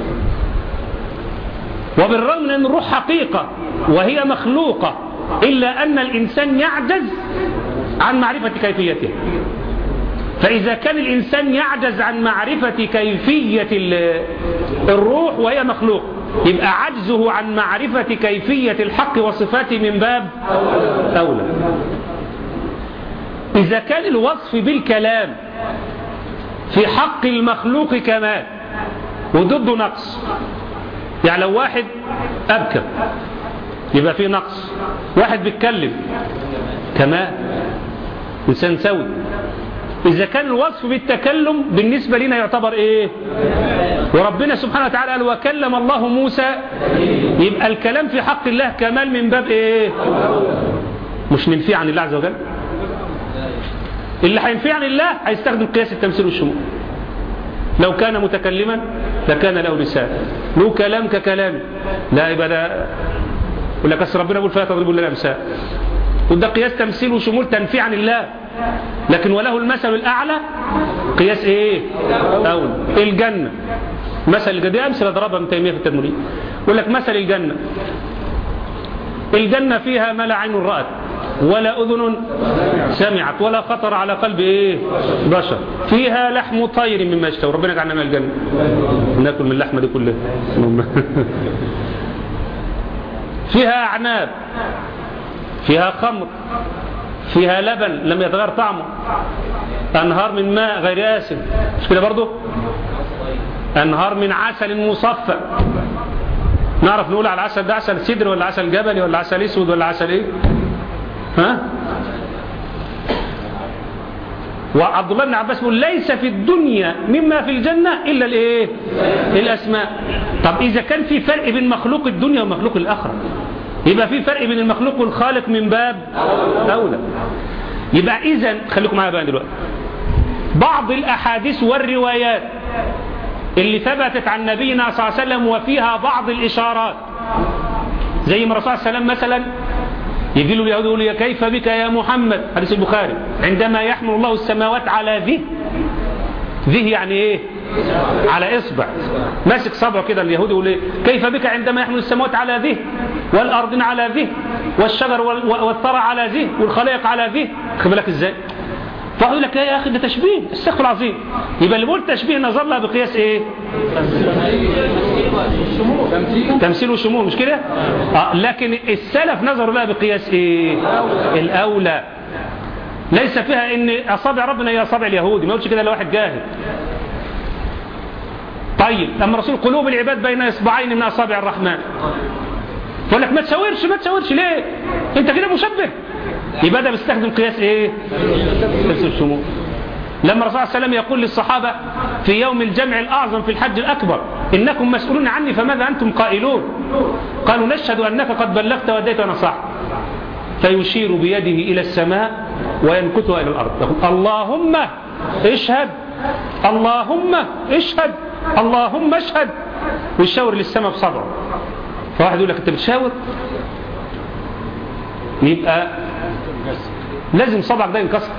وبالرغم من أن الروح حقيقة وهي مخلوقة إلا أن الإنسان يعجز عن معرفة كيفيتها فإذا كان الإنسان يعجز عن معرفة كيفية الروح وهي مخلوق يبقى عجزه عن معرفة كيفية الحق وصفاته من باب أولى إذا كان الوصف بالكلام في حق المخلوق كمال وضده نقص يعني لو واحد أبكر يبقى فيه نقص واحد بيتكلم كمال إنسان سوي إذا كان الوصف بالتكلم بالنسبة لنا يعتبر إيه وربنا سبحانه وتعالى قال وكلم الله موسى يبقى الكلام في حق الله كمال من باب ايه مش ننفي عن الله عز وجل اللي هينفي عن الله هيستخدم قياس التمثيل والشمول لو كان متكلما لكان له لسان له كلام ككلام لا يبقى ده يقول لك أصل ربنا يقول فيها تضرب لنا الامثال وده قياس تمثيل وشمول تنفي عن الله لكن وله المثل الأعلى قياس إيه أول الجنة مثل الجنة دي أمثلة ضربها ابن تيمية في التدمرين يقول لك مثل الجنة الجنة فيها ما لا عين رأت ولا أذن سمعت ولا خطر على قلب إيه بشر فيها لحم طير مما يشتهي ربنا يجعلنا من الجنة ناكل من اللحمة دي كلها فيها أعناب فيها خمر فيها لبن لم يتغير طعمه أنهار من ماء غير آسن مش كده برضو أنهار من عسل مصفى نعرف نقول على العسل ده عسل سدر ولا عسل جبلي ولا عسل اسود ولا عسل ايه ها وعبد الله بن عباس يقول ليس في الدنيا مما في الجنة إلا الايه الأسماء طب إذا كان في فرق بين مخلوق الدنيا ومخلوق الآخرة يبقى في فرق بين المخلوق والخالق من باب أولى يبقى إذا خليكم معايا بقى دلوقتي بعض الأحاديث والروايات اللي ثبتت عن نبينا صلى الله عليه وسلم وفيها بعض الإشارات زي ما الرسول صلى الله عليه وسلم مثلا يجي له اليهود يقول كيف بك يا محمد حديث البخاري عندما يحمل الله السماوات على ذه ذه يعني ايه على اصبع ماسك صبعه كده اليهودي يقول ايه كيف بك عندما يحمل السماوات على ذه والارض على ذه والشجر والثرى على ذه والخلائق على ذه خد بالك ازاي فأقول لك يا أخي ده تشبيه السقف العظيم يبقى اللي بيقول تشبيه نظر لها بقياس إيه تمثيل وشمول مش كده آه لكن السلف نظروا لها بقياس إيه الأولى ليس فيها ان اصابع ربنا هي اصابع اليهودي ما يقولش كده لواحد جاهل طيب لما رسول قلوب العباد بين اصبعين من اصابع الرحمن يقول لك ما تشاورش ما تشاورش ليه انت كده مشبه يبقى ده بيستخدم قياس ايه قياس الشمول لما الرسول صلى الله عليه وسلم يقول للصحابة في يوم الجمع الأعظم في الحج الأكبر إنكم مسؤولون عني فماذا أنتم قائلون قالوا نشهد أنك قد بلغت وديت ونصحت فيشير بيده إلى السماء وينكتها إلى الأرض يقول اللهم اشهد اللهم اشهد اللهم اشهد ويشاور للسماء بصبعه فواحد يقول لك انت بتشاور يبقى لازم صبعك ده ينكسر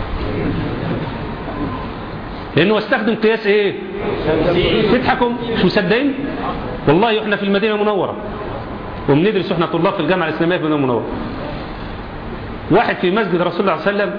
لانه استخدم قياس ايه تضحكوا مش مصدقين والله احنا في المدينه المنوره وبندرس احنا طلاب في الجامعه الاسلاميه في المدينه المنوره واحد في مسجد رسول الله صلى الله عليه وسلم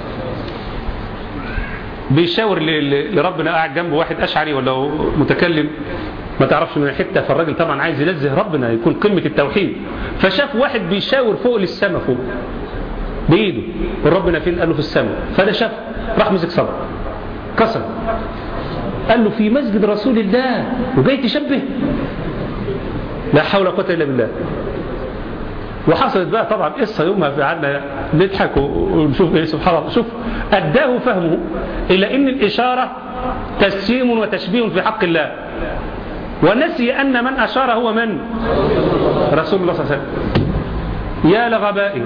بيشاور لربنا قاعد جنبه واحد اشعري ولا متكلم ما تعرفش من الحته فالراجل طبعا عايز ينزه ربنا يكون قمه التوحيد فشاف واحد بيشاور فوق للسماء فوق بايده وربنا فين قال له في السماء فده شاف راح مسك صبر كسر قال له في مسجد رسول الله وجاي تشبه لا حول ولا قوه الا بالله وحصلت بقى طبعا قصه يومها في قعدنا نضحك ونشوف ايه سبحان الله شوف اداه فهمه الى ان الاشاره تسييم وتشبيه في حق الله ونسي ان من اشار هو من رسول الله صلى الله عليه وسلم يا لغبائي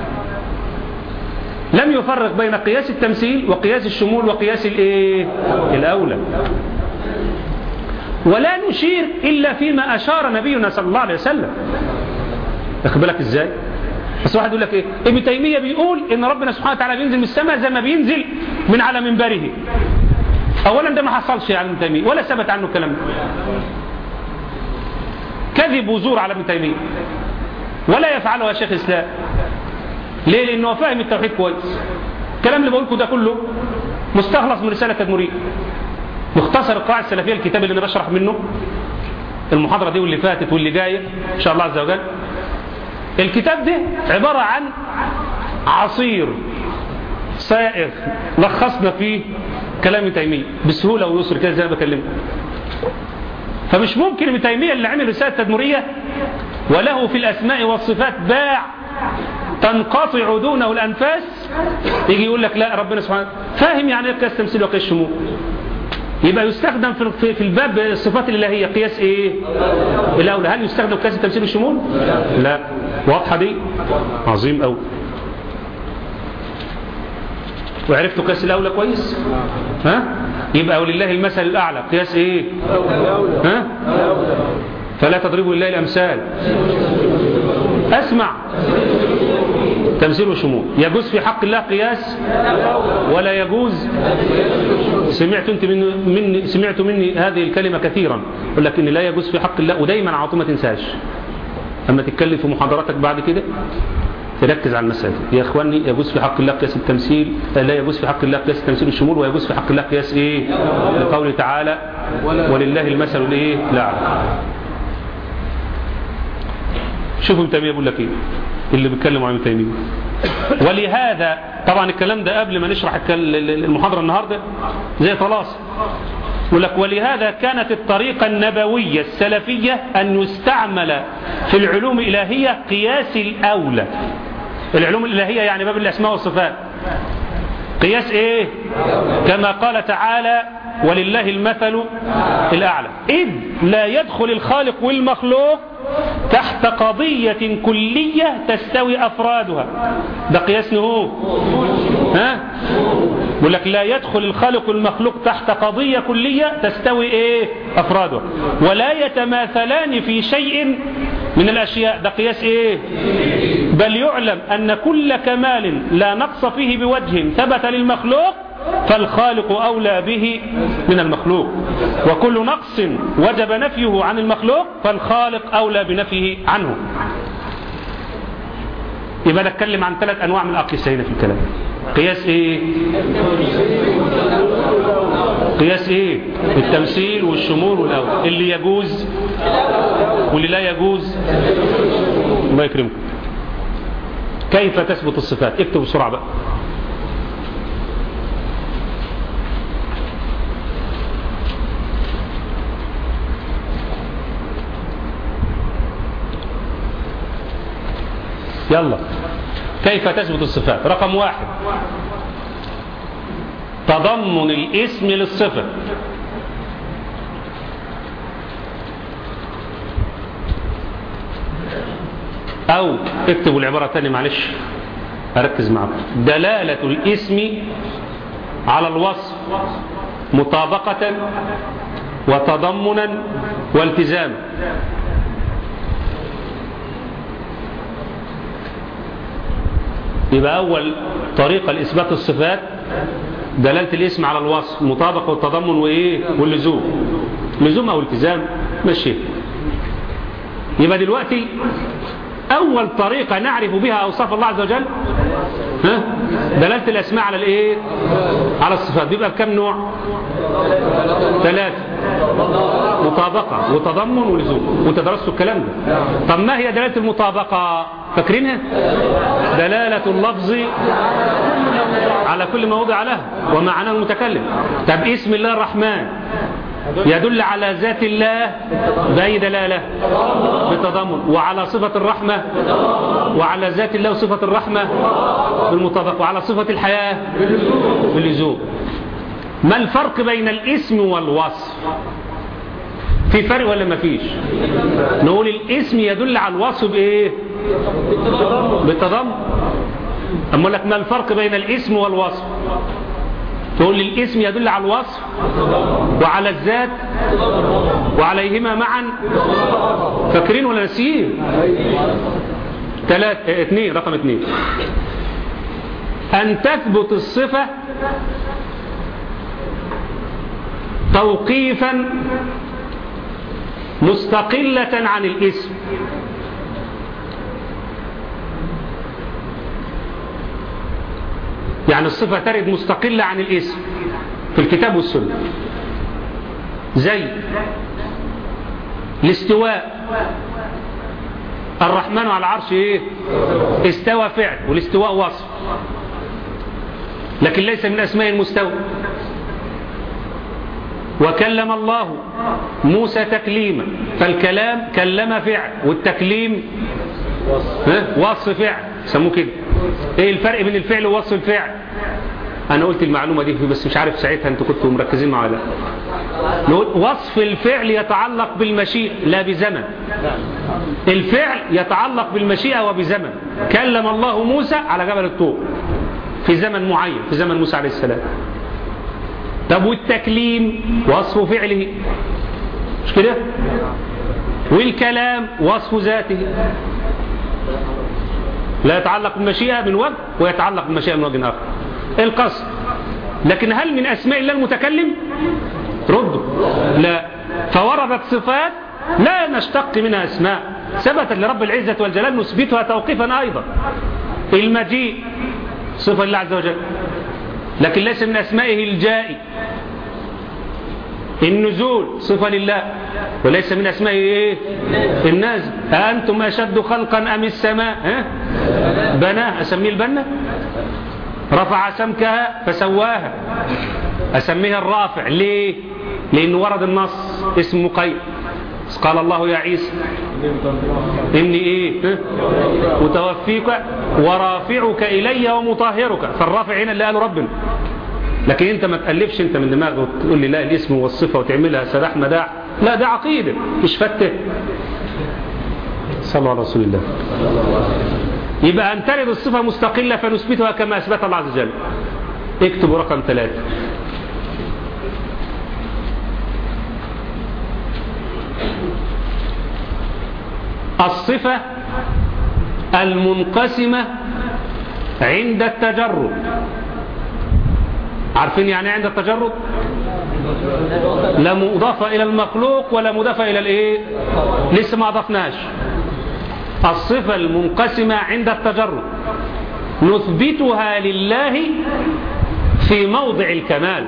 لم يفرق بين قياس التمثيل وقياس الشمول وقياس الايه الاولى ولا نشير الا فيما اشار نبينا صلى الله عليه وسلم واخد بالك ازاي بس واحد يقول لك ايه ابن تيميه بيقول ان ربنا سبحانه وتعالى بينزل من السماء زي ما بينزل من على منبره اولا ده ما حصلش على ابن تيميه ولا ثبت عنه الكلام ده كذب وزور على ابن تيميه ولا يفعله يا شيخ الاسلام ليه لانه فاهم التوحيد كويس الكلام اللي بقولكم ده كله مستخلص من رساله تدمريه مختصر القواعد السلفيه الكتاب اللي انا بشرح منه المحاضره دي واللي فاتت واللي جايه ان شاء الله عز وجل الكتاب ده عبارة عن عصير سائغ لخصنا فيه كلام تيمية بسهولة ويسر كده زي ما بكلمه فمش ممكن ابن تيمية اللي عمل رسالة تدمرية وله في الأسماء والصفات باع تنقطع دونه الأنفاس يجي يقول لك لا ربنا سبحانه فاهم يعني ايه قياس تمثيل وقياس شمول يبقى يستخدم في في- في الباب الصفات الإلهية قياس إيه الأولى هل يستخدم قياس التمثيل والشمول لا واضحة دي عظيم أوي وعرفتوا قياس الأولى كويس ها يبقى ولله المثل الأعلى قياس إيه ها فلا تضربوا لله الأمثال أسمع تمثيل وشمول يجوز في حق الله قياس ولا يجوز سمعت انت من مني سمعت مني هذه الكلمة كثيرا يقول لك ان لا يجوز في حق الله ودايما على طول ما تنساش اما تتكلم في محاضراتك بعد كده تركز على المسألة يا اخواني يجوز في حق الله قياس التمثيل لا يجوز في حق الله قياس التمثيل والشمول ويجوز في حق الله قياس ايه لقوله تعالى ولله المثل الايه الاعلى شوفوا ابن تيميه بيقول لك ايه اللي بيتكلموا عن ابن تيميه ولهذا طبعا الكلام ده قبل ما نشرح الكل- المحاضره النهارده زي طلاس يقول لك ولهذا كانت الطريقة النبوية السلفية أن يستعمل في العلوم الإلهية قياس الأولى العلوم الإلهية يعني باب الأسماء والصفات قياس إيه كما قال تعالى ولله المثل الأعلى إذ لا يدخل الخالق والمخلوق تحت قضية كلية تستوي أفرادها ده قياس نهو ها يقول لك لا يدخل الخالق والمخلوق تحت قضية كلية تستوي ايه افرادها ولا يتماثلان في شيء من الاشياء ده قياس ايه بل يعلم ان كل كمال لا نقص فيه بوجه ثبت للمخلوق فالخالق أولى به من المخلوق وكل نقص وجب نفيه عن المخلوق فالخالق أولى بنفيه عنه يبقى نتكلم عن ثلاث أنواع من الأقيسة هنا في الكلام قياس إيه قياس إيه التمثيل والشمول والأول اللي يجوز واللي لا يجوز الله يكرمكم كيف تثبت الصفات اكتب بسرعة بقى يلا كيف تثبت الصفات رقم واحد تضمن الاسم للصفة أو اكتبوا العبارة تاني معلش أركز معكم دلالة الاسم على الوصف مطابقة وتضمنا والتزاما يبقى أول طريقة لإثبات الصفات دلالة الاسم على الوصف مطابقة والتضمن وإيه واللزوم لزوم أو التزام ماشي يبقى دلوقتي أول طريقة نعرف بها أوصاف الله عز وجل ها دلالة الأسماء على الإيه على الصفات بيبقى بكم نوع ثلاثة مطابقة وتضمن ولزوم وانت درستوا الكلام ده طب ما هي دلالة المطابقة فاكرينها دلالة اللفظ على كل ما وضع له ومعناه المتكلم طب اسم الله الرحمن يدل على ذات الله بأي دلالة بالتضمن وعلى صفة الرحمة وعلى ذات الله وصفة الرحمة بالمطابقة وعلى صفة الحياة باللزوم ما الفرق بين الاسم والوصف في فرق ولا ما فيش نقول الاسم يدل على الوصف بايه بالتضمن اما لك ما الفرق بين الاسم والوصف تقول لي الاسم يدل على الوصف وعلى الذات وعليهما معا فاكرين ولا ناسيين ثلاث اه اثنين رقم اثنين ان تثبت الصفة توقيفا مستقلة عن الاسم يعني الصفة ترد مستقلة عن الاسم في الكتاب والسنة زي الاستواء الرحمن على العرش ايه استوى فعل والاستواء وصف لكن ليس من اسماء المستوى وكلم الله موسى تكليما فالكلام كلم فعل والتكليم وصف فعل سموه كده ايه الفرق بين الفعل ووصف الفعل انا قلت المعلومة دي بس مش عارف ساعتها انتوا كنتوا مركزين معايا ولا لا نقول وصف الفعل يتعلق بالمشيئة لا بزمن الفعل يتعلق بالمشيئة وبزمن كلم الله موسى على جبل الطور في زمن معين في زمن موسى عليه السلام طب والتكليم وصف فعله مش كده والكلام وصف ذاته لا يتعلق بالمشيئة من وجه ويتعلق بالمشيئة من وجه آخر القصد لكن هل من أسماء الله المتكلم ردوا لا فوردت صفات لا نشتق منها اسماء ثبتت لرب العزة والجلال نثبتها توقيفا أيضا المجيء صفة لله عز وجل لكن ليس من أسمائه الجائي النزول صفة لله وليس من أسمائه إيه؟ النازل أأنتم أشد خلقا أم السماء ها؟ بناه أسميه البنة رفع سمكها فسواها أسميها الرافع ليه لأنه ورد النص اسم مقيد قال الله يا عيسى إني إيه متوفيك ورافعك إلي ومطهرك فالرافع هنا اللي قاله ربنا لكن انت ما تألفش انت من دماغك وتقول لي لا الاسم والصفة وتعملها سلاح مداع لا ده عقيدة مش فتة صلوا على رسول الله يبقى أن ترد الصفة مستقلة فنثبتها كما أثبت الله عز وجل اكتبوا رقم ثلاثة الصفة المنقسمة عند التجرد عارفين يعني عند التجرد لا مضافة إلى المخلوق ولا مضافة إلى الإيه لسه ما أضفناش الصفة المنقسمة عند التجرد نثبتها لله في موضع الكمال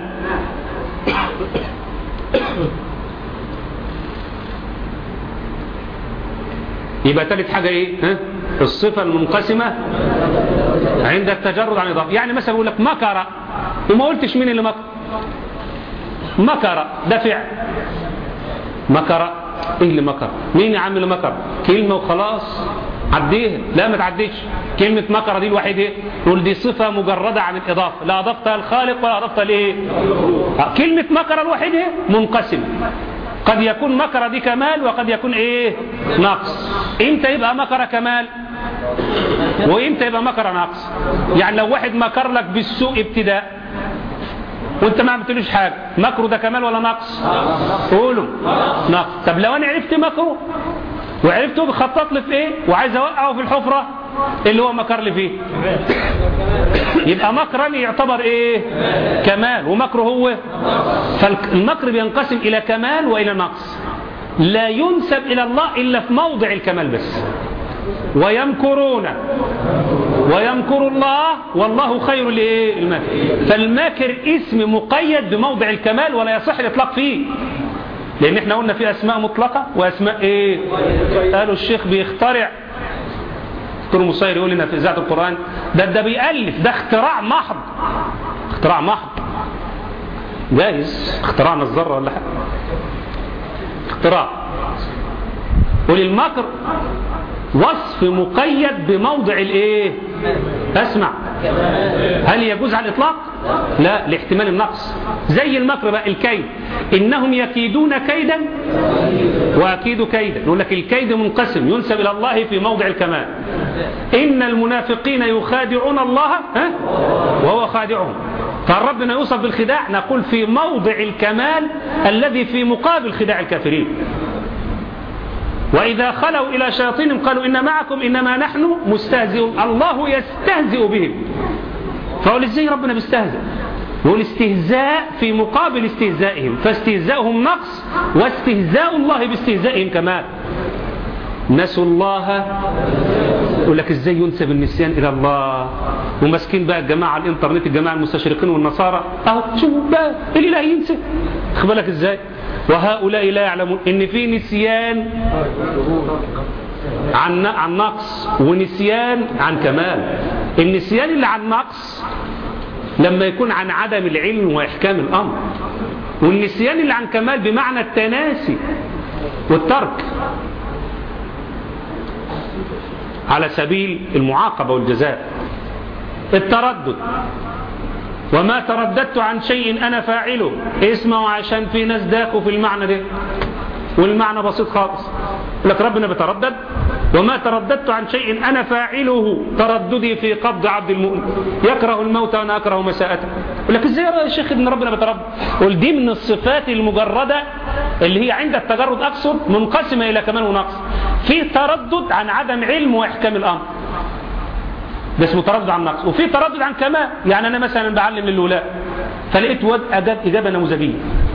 يبقى ثالث حاجة ايه ها؟ الصفة المنقسمة عند التجرد عن إضافة يعني مثلا يقول لك مكر وما قلتش مين اللي مكر مكر ده فعل مكر ايه اللي مكر مين يا عم اللي مكر كلمة وخلاص عديها لا ما تعديش كلمة مكر دي الوحيدة ايه نقول دي صفة مجردة عن الإضافة لا أضفتها الخالق ولا أضفتها لإيه كلمة مكر الوحيدة منقسمة قد يكون مكر دي كمال وقد يكون ايه نقص امتى يبقى مكر كمال وامتى يبقى مكر نقص يعني لو واحد مكر لك بالسوء ابتداء وانت ما عملتلوش حاجه مكره ده كمال ولا نقص قولوا نقص طب لو انا عرفت مكره وعرفته بخطط لي في ايه وعايز اوقعه في الحفره اللي هو مكر لي فيه يبقى مكرا يعتبر ايه كمال ومكره هو فالمكر بينقسم الى كمال والى نقص لا ينسب الى الله الا في موضع الكمال بس ويمكرون ويمكر الله والله خير لايه الماكر فالماكر اسم مقيد بموضع الكمال ولا يصح الاطلاق فيه لان احنا قلنا في اسماء مطلقة واسماء ايه قالوا الشيخ بيخترع دكتور مصير يقول لنا في اذاعه القران ده ده بيالف ده اختراع محض اختراع محض جايز اختراعنا الذره ولا حاجه اختراع وللمكر وصف مقيد بموضع الايه اسمع هل يجوز على الاطلاق لا لاحتمال النقص زي المكر بقى الكيد انهم يكيدون كيدا واكيد كيدا يقول لك الكيد منقسم ينسب الى الله في موضع الكمال ان المنافقين يخادعون الله ها وهو خادعهم فربنا يوصف بالخداع نقول في موضع الكمال الذي في مقابل خداع الكافرين وإذا خلوا إلى شياطينهم قالوا إن معكم إنما نحن مستهزئون الله يستهزئ بهم فقال إزاي ربنا بيستهزئ يقول استهزاء في مقابل استهزائهم فاستهزاؤهم نقص واستهزاء الله باستهزائهم كمال نسوا الله يقول لك ازاي ينسب النسيان الى الله وماسكين بقى الجماعه الانترنت الجماعه المستشرقين والنصارى اهو شوفوا بقى الاله ينسى خد بالك ازاي وهؤلاء لا يعلمون ان في نسيان عن عن نقص ونسيان عن كمال النسيان اللي عن نقص لما يكون عن عدم العلم واحكام الامر والنسيان اللي عن كمال بمعنى التناسي والترك على سبيل المعاقبة والجزاء التردد وما ترددت عن شيء أنا فاعله اسمعوا عشان في ناس داخوا في المعنى ده والمعنى بسيط خالص لك ربنا بتردد وما ترددت عن شيء أنا فاعله ترددي في قبض عبد المؤمن يكره الموت وأنا أكره مساءته يقول لك إزاي يا شيخ إن ربنا بتردد قل دي من الصفات المجردة اللي هي عند التجرد أقصد منقسمة إلى كمال ونقص في تردد عن عدم علم وإحكام الأمر ده اسمه تردد عن نقص وفي تردد عن كمال يعني أنا مثلا بعلم للولاء فلقيت واد أجاب إجابة نموذجية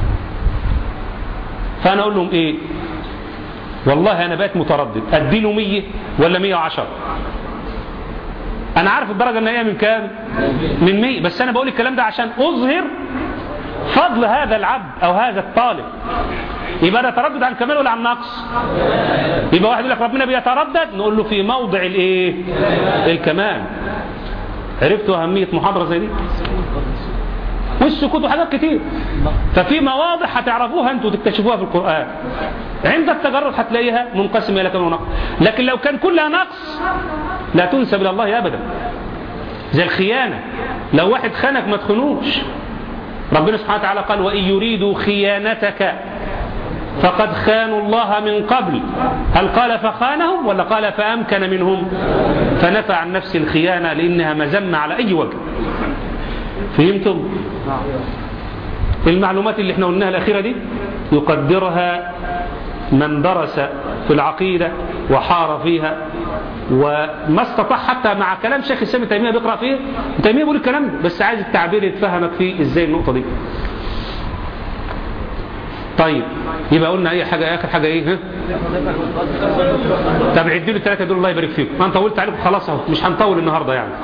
فأنا أقول لهم إيه والله أنا بقيت متردد أديله 100 ولا 110 أنا عارف الدرجة إن هي من كام من 100 بس أنا بقول الكلام ده عشان أظهر فضل هذا العبد أو هذا الطالب يبقى ده تردد عن كمال ولا عن نقص يبقى واحد يقول لك ربنا بيتردد نقول له في موضع الايه الكمال عرفتوا أهمية محاضرة زي دي والسكوت وحاجات كتير ففي مواضع هتعرفوها انتوا تكتشفوها في القرآن عند التجرد هتلاقيها منقسمة إلى كم ونقص لكن لو كان كلها نقص لا تنسب إلى الله أبدا زي الخيانة لو واحد خانك ما تخنوش ربنا سبحانه وتعالى قال وإن يريدوا خيانتك فقد خانوا الله من قبل هل قال فخانهم ولا قال فأمكن منهم فنفع عن نفس الخيانة لأنها مزمة على أي وجه فهمتم المعلومات اللي احنا قلناها الأخيرة دي يقدرها من درس في العقيدة وحار فيها وما استطاع حتى مع كلام شيخ الإسلام تيمية بيقرأ فيه تيمية بيقول الكلام ده بس عايز التعبير يتفهمك فيه ازاي النقطة دي طيب يبقى قلنا اي حاجة اخر حاجة ايه ها طب عدوا لي الثلاثة دول الله يبارك فيكم انا طولت عليكم خلاص اهو مش هنطول النهاردة يعني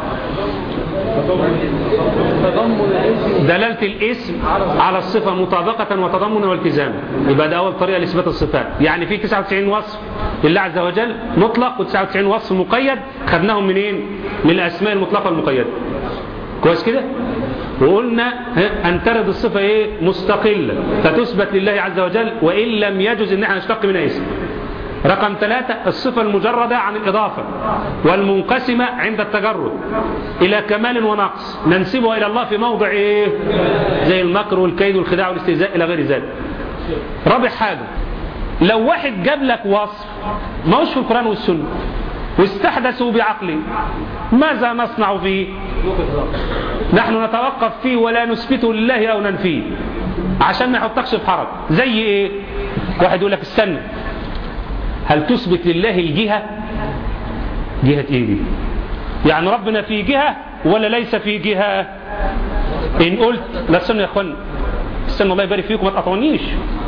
دلالة الاسم على الصفة مطابقة وتضمنا والتزاما يبقى ده أول طريقة لإثبات الصفات يعني في 99 وصف لله عز وجل مطلق و99 وصف مقيد خدناهم منين من الأسماء المطلقة المقيدة كويس كده وقلنا أن ترد الصفة إيه مستقلة فتثبت لله عز وجل وإن لم يجز إن احنا نشتق منها اسم رقم ثلاثة الصفة المجردة عن الإضافة والمنقسمة عند التجرد إلى كمال ونقص ننسبها إلى الله في موضع إيه زي المكر والكيد والخداع والاستهزاء إلى غير ذلك رابع حاجة لو واحد جاب لك وصف ما هوش في القرآن والسنة واستحدثوا بعقله ماذا نصنع فيه نحن نتوقف فيه ولا نثبته لله أو ننفيه عشان ما يحطكش في حرج زي ايه واحد يقول لك استنى هل تثبت لله الجهة جهة ايه دي يعني ربنا في جهة ولا ليس في جهة ان قلت لا استنى يا اخوان استنى الله يبارك فيكم ما تقطعونيش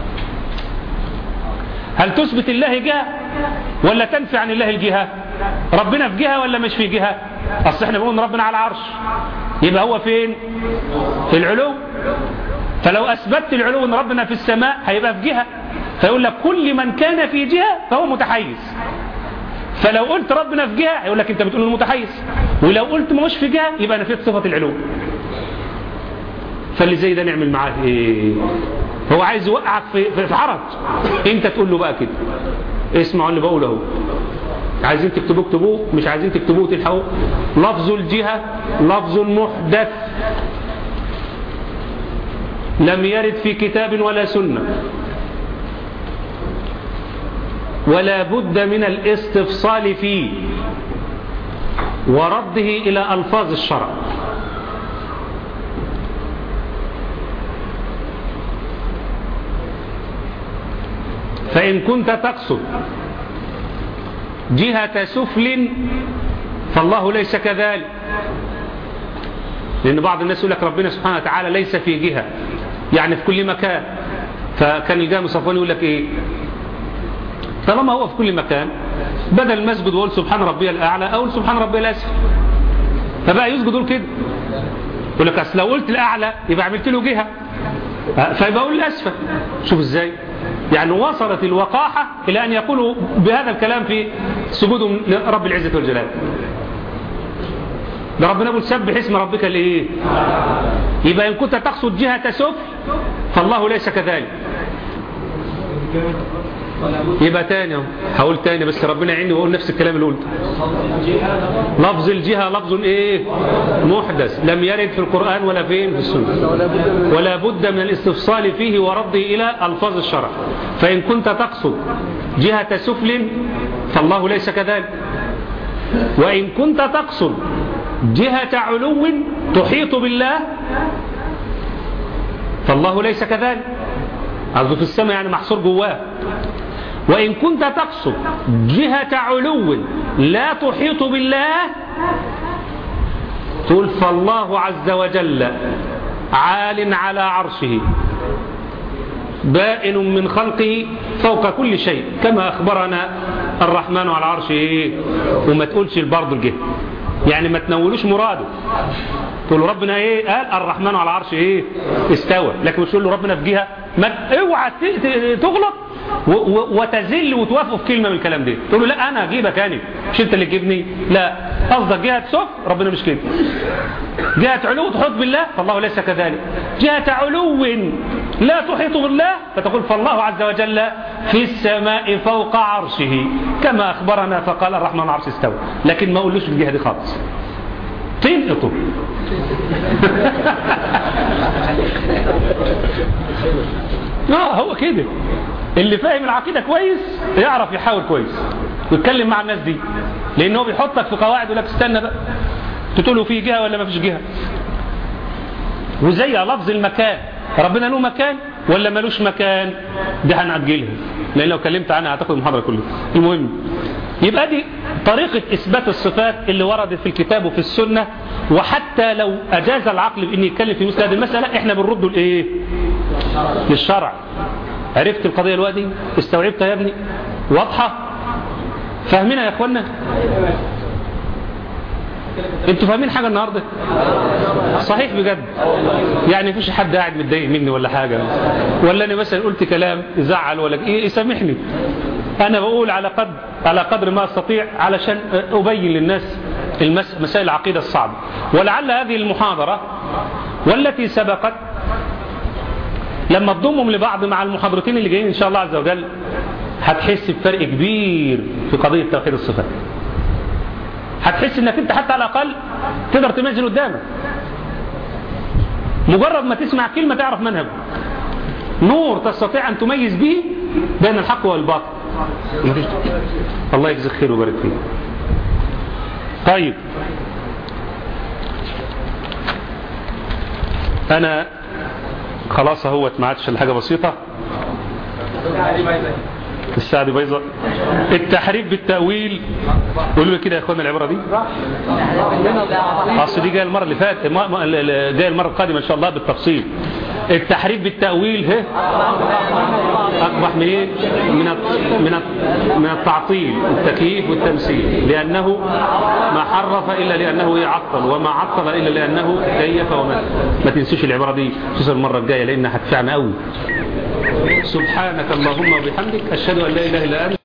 هل تثبت الله جهة ولا تنفي عن الله الجهة ربنا في جهة ولا مش في جهة اصل احنا بنقول ربنا على العرش يبقى هو فين في العلو فلو اثبتت العلو ان ربنا في السماء هيبقى في جهة فيقول لك كل من كان في جهة فهو متحيز فلو قلت ربنا في جهة هيقول لك انت بتقول المتحيز ولو قلت مش في جهة يبقى نفيت صفة العلو فاللي زي ده نعمل معاه ايه هو عايز يوقعك في في حرج انت تقول له بقى كده اسمعوا اللي بقوله اهو عايزين تكتبوه اكتبوه مش عايزين تكتبوه تلحقوه لفظ الجهة لفظ محدث لم يرد في كتاب ولا سنة ولا بد من الاستفصال فيه ورده إلى ألفاظ الشرع فإن كنت تقصد جهة سفل فالله ليس كذلك لأن بعض الناس يقول لك ربنا سبحانه وتعالى ليس في جهة يعني في كل مكان فكان الجامع صفوان يقول لك إيه طالما هو في كل مكان بدل ما اسجد ويقول سبحان ربي الأعلى أقول سبحان ربي الأسفل فبقى يسجد يقول كده يقول لك أصل لو قلت الأعلى يبقى عملت له جهة فيبقى أقول الأسفل شوف إزاي يعني وصلت الوقاحة إلى أن يقولوا بهذا الكلام في سجودهم لرب العزة والجلال ده ربنا يقول سبح اسم ربك الايه يبقى إن كنت تقصد جهة سفل فالله ليس كذلك يبقى تاني اهو هقول تاني بس ربنا يعيني واقول نفس الكلام اللي قلته لفظ الجهة لفظ ايه محدث لم يرد في القرآن ولا فين في السنة ولا بد من الاستفصال فيه ورده إلى ألفاظ الشرع فإن كنت تقصد جهة سفل فالله ليس كذلك وإن كنت تقصد جهة علو تحيط بالله فالله ليس كذلك قصده في السماء يعني محصور جواه وإن كنت تقصد جهة علو لا تحيط بالله تقول فالله عز وجل عال على عرشه بائن من خلقه فوق كل شيء كما أخبرنا الرحمن على عرشه إيه وما تقولش البرض الجهة يعني ما تنولوش مراده تقول له ربنا ايه قال الرحمن على عرشه ايه استوى لكن مش تقول له ربنا في جهه ما اوعى ت- ت- تغلط و- و- وتزل وتوافق في كلمه من الكلام ده تقول له لا انا اجيبك انا مش انت اللي تجيبني لا قصدك جهه سفل ربنا مش كده جهه علو تحيط بالله فالله ليس كذلك جهه علو لا تحيط بالله فتقول فالله عز وجل في السماء فوق عرشه كما اخبرنا فقال الرحمن على عرشه استوى لكن ما اقولوش الجهه دي خالص تنقطه اه هو كده اللي فاهم العقيدة كويس يعرف يحاول كويس ويتكلم مع الناس دي لان هو بيحطك في قواعد ولا تستنى بقى تقول له في جهة ولا ما فيش جهة وزي لفظ المكان ربنا له مكان ولا ملوش مكان دي هنأجلها لان لو كلمت عنها هتاخد المحاضرة كلها المهم يبقى دي طريقة إثبات الصفات اللي وردت في الكتاب وفي السنة وحتى لو أجاز العقل بأن يتكلم في مثل هذه المسألة إحنا بنرده لإيه؟ للشرع عرفت القضية دلوقتي؟ استوعبتها يا ابني؟ واضحة؟ فاهمينها يا إخوانا؟ انتوا فاهمين حاجة النهاردة صحيح بجد يعني مفيش حد قاعد متضايق مني ولا حاجة ولا انا مثلا قلت كلام يزعل ولا إيه يسامحني انا بقول على قدر على قدر ما استطيع علشان ابين للناس المس... مسائل العقيدة الصعبة ولعل هذه المحاضرة والتي سبقت لما تضمهم لبعض مع المحاضرتين اللي جايين ان شاء الله عز وجل هتحس بفرق كبير في قضية توحيد الصفات هتحس انك انت حتى على الاقل تقدر تميز اللي قدامك مجرد ما تسمع كلمة تعرف منهجه نور تستطيع ان تميز به بين الحق والباطل مفيش. الله يجزيك خير ويبارك فيك طيب انا خلاص اهوت ما عادش حاجه بسيطه الساعة دي بايظة التحريف بالتأويل قولوا لي كده يا اخوانا العبارة دي اصل دي جايه المرة اللي فاتت جايه المرة القادمة ان شاء الله بالتفصيل التحريف بالتأويل ها أقبح من إيه؟ من من من التعطيل التكييف والتمثيل لأنه ما حرف إلا لأنه يعطل وما عطل إلا لأنه كيف وما ما تنسوش العبارة دي خصوصا المرة الجاية لأنها هتفعنا قوي سبحانك اللهم وبحمدك أشهد أن لا إله إلا أنت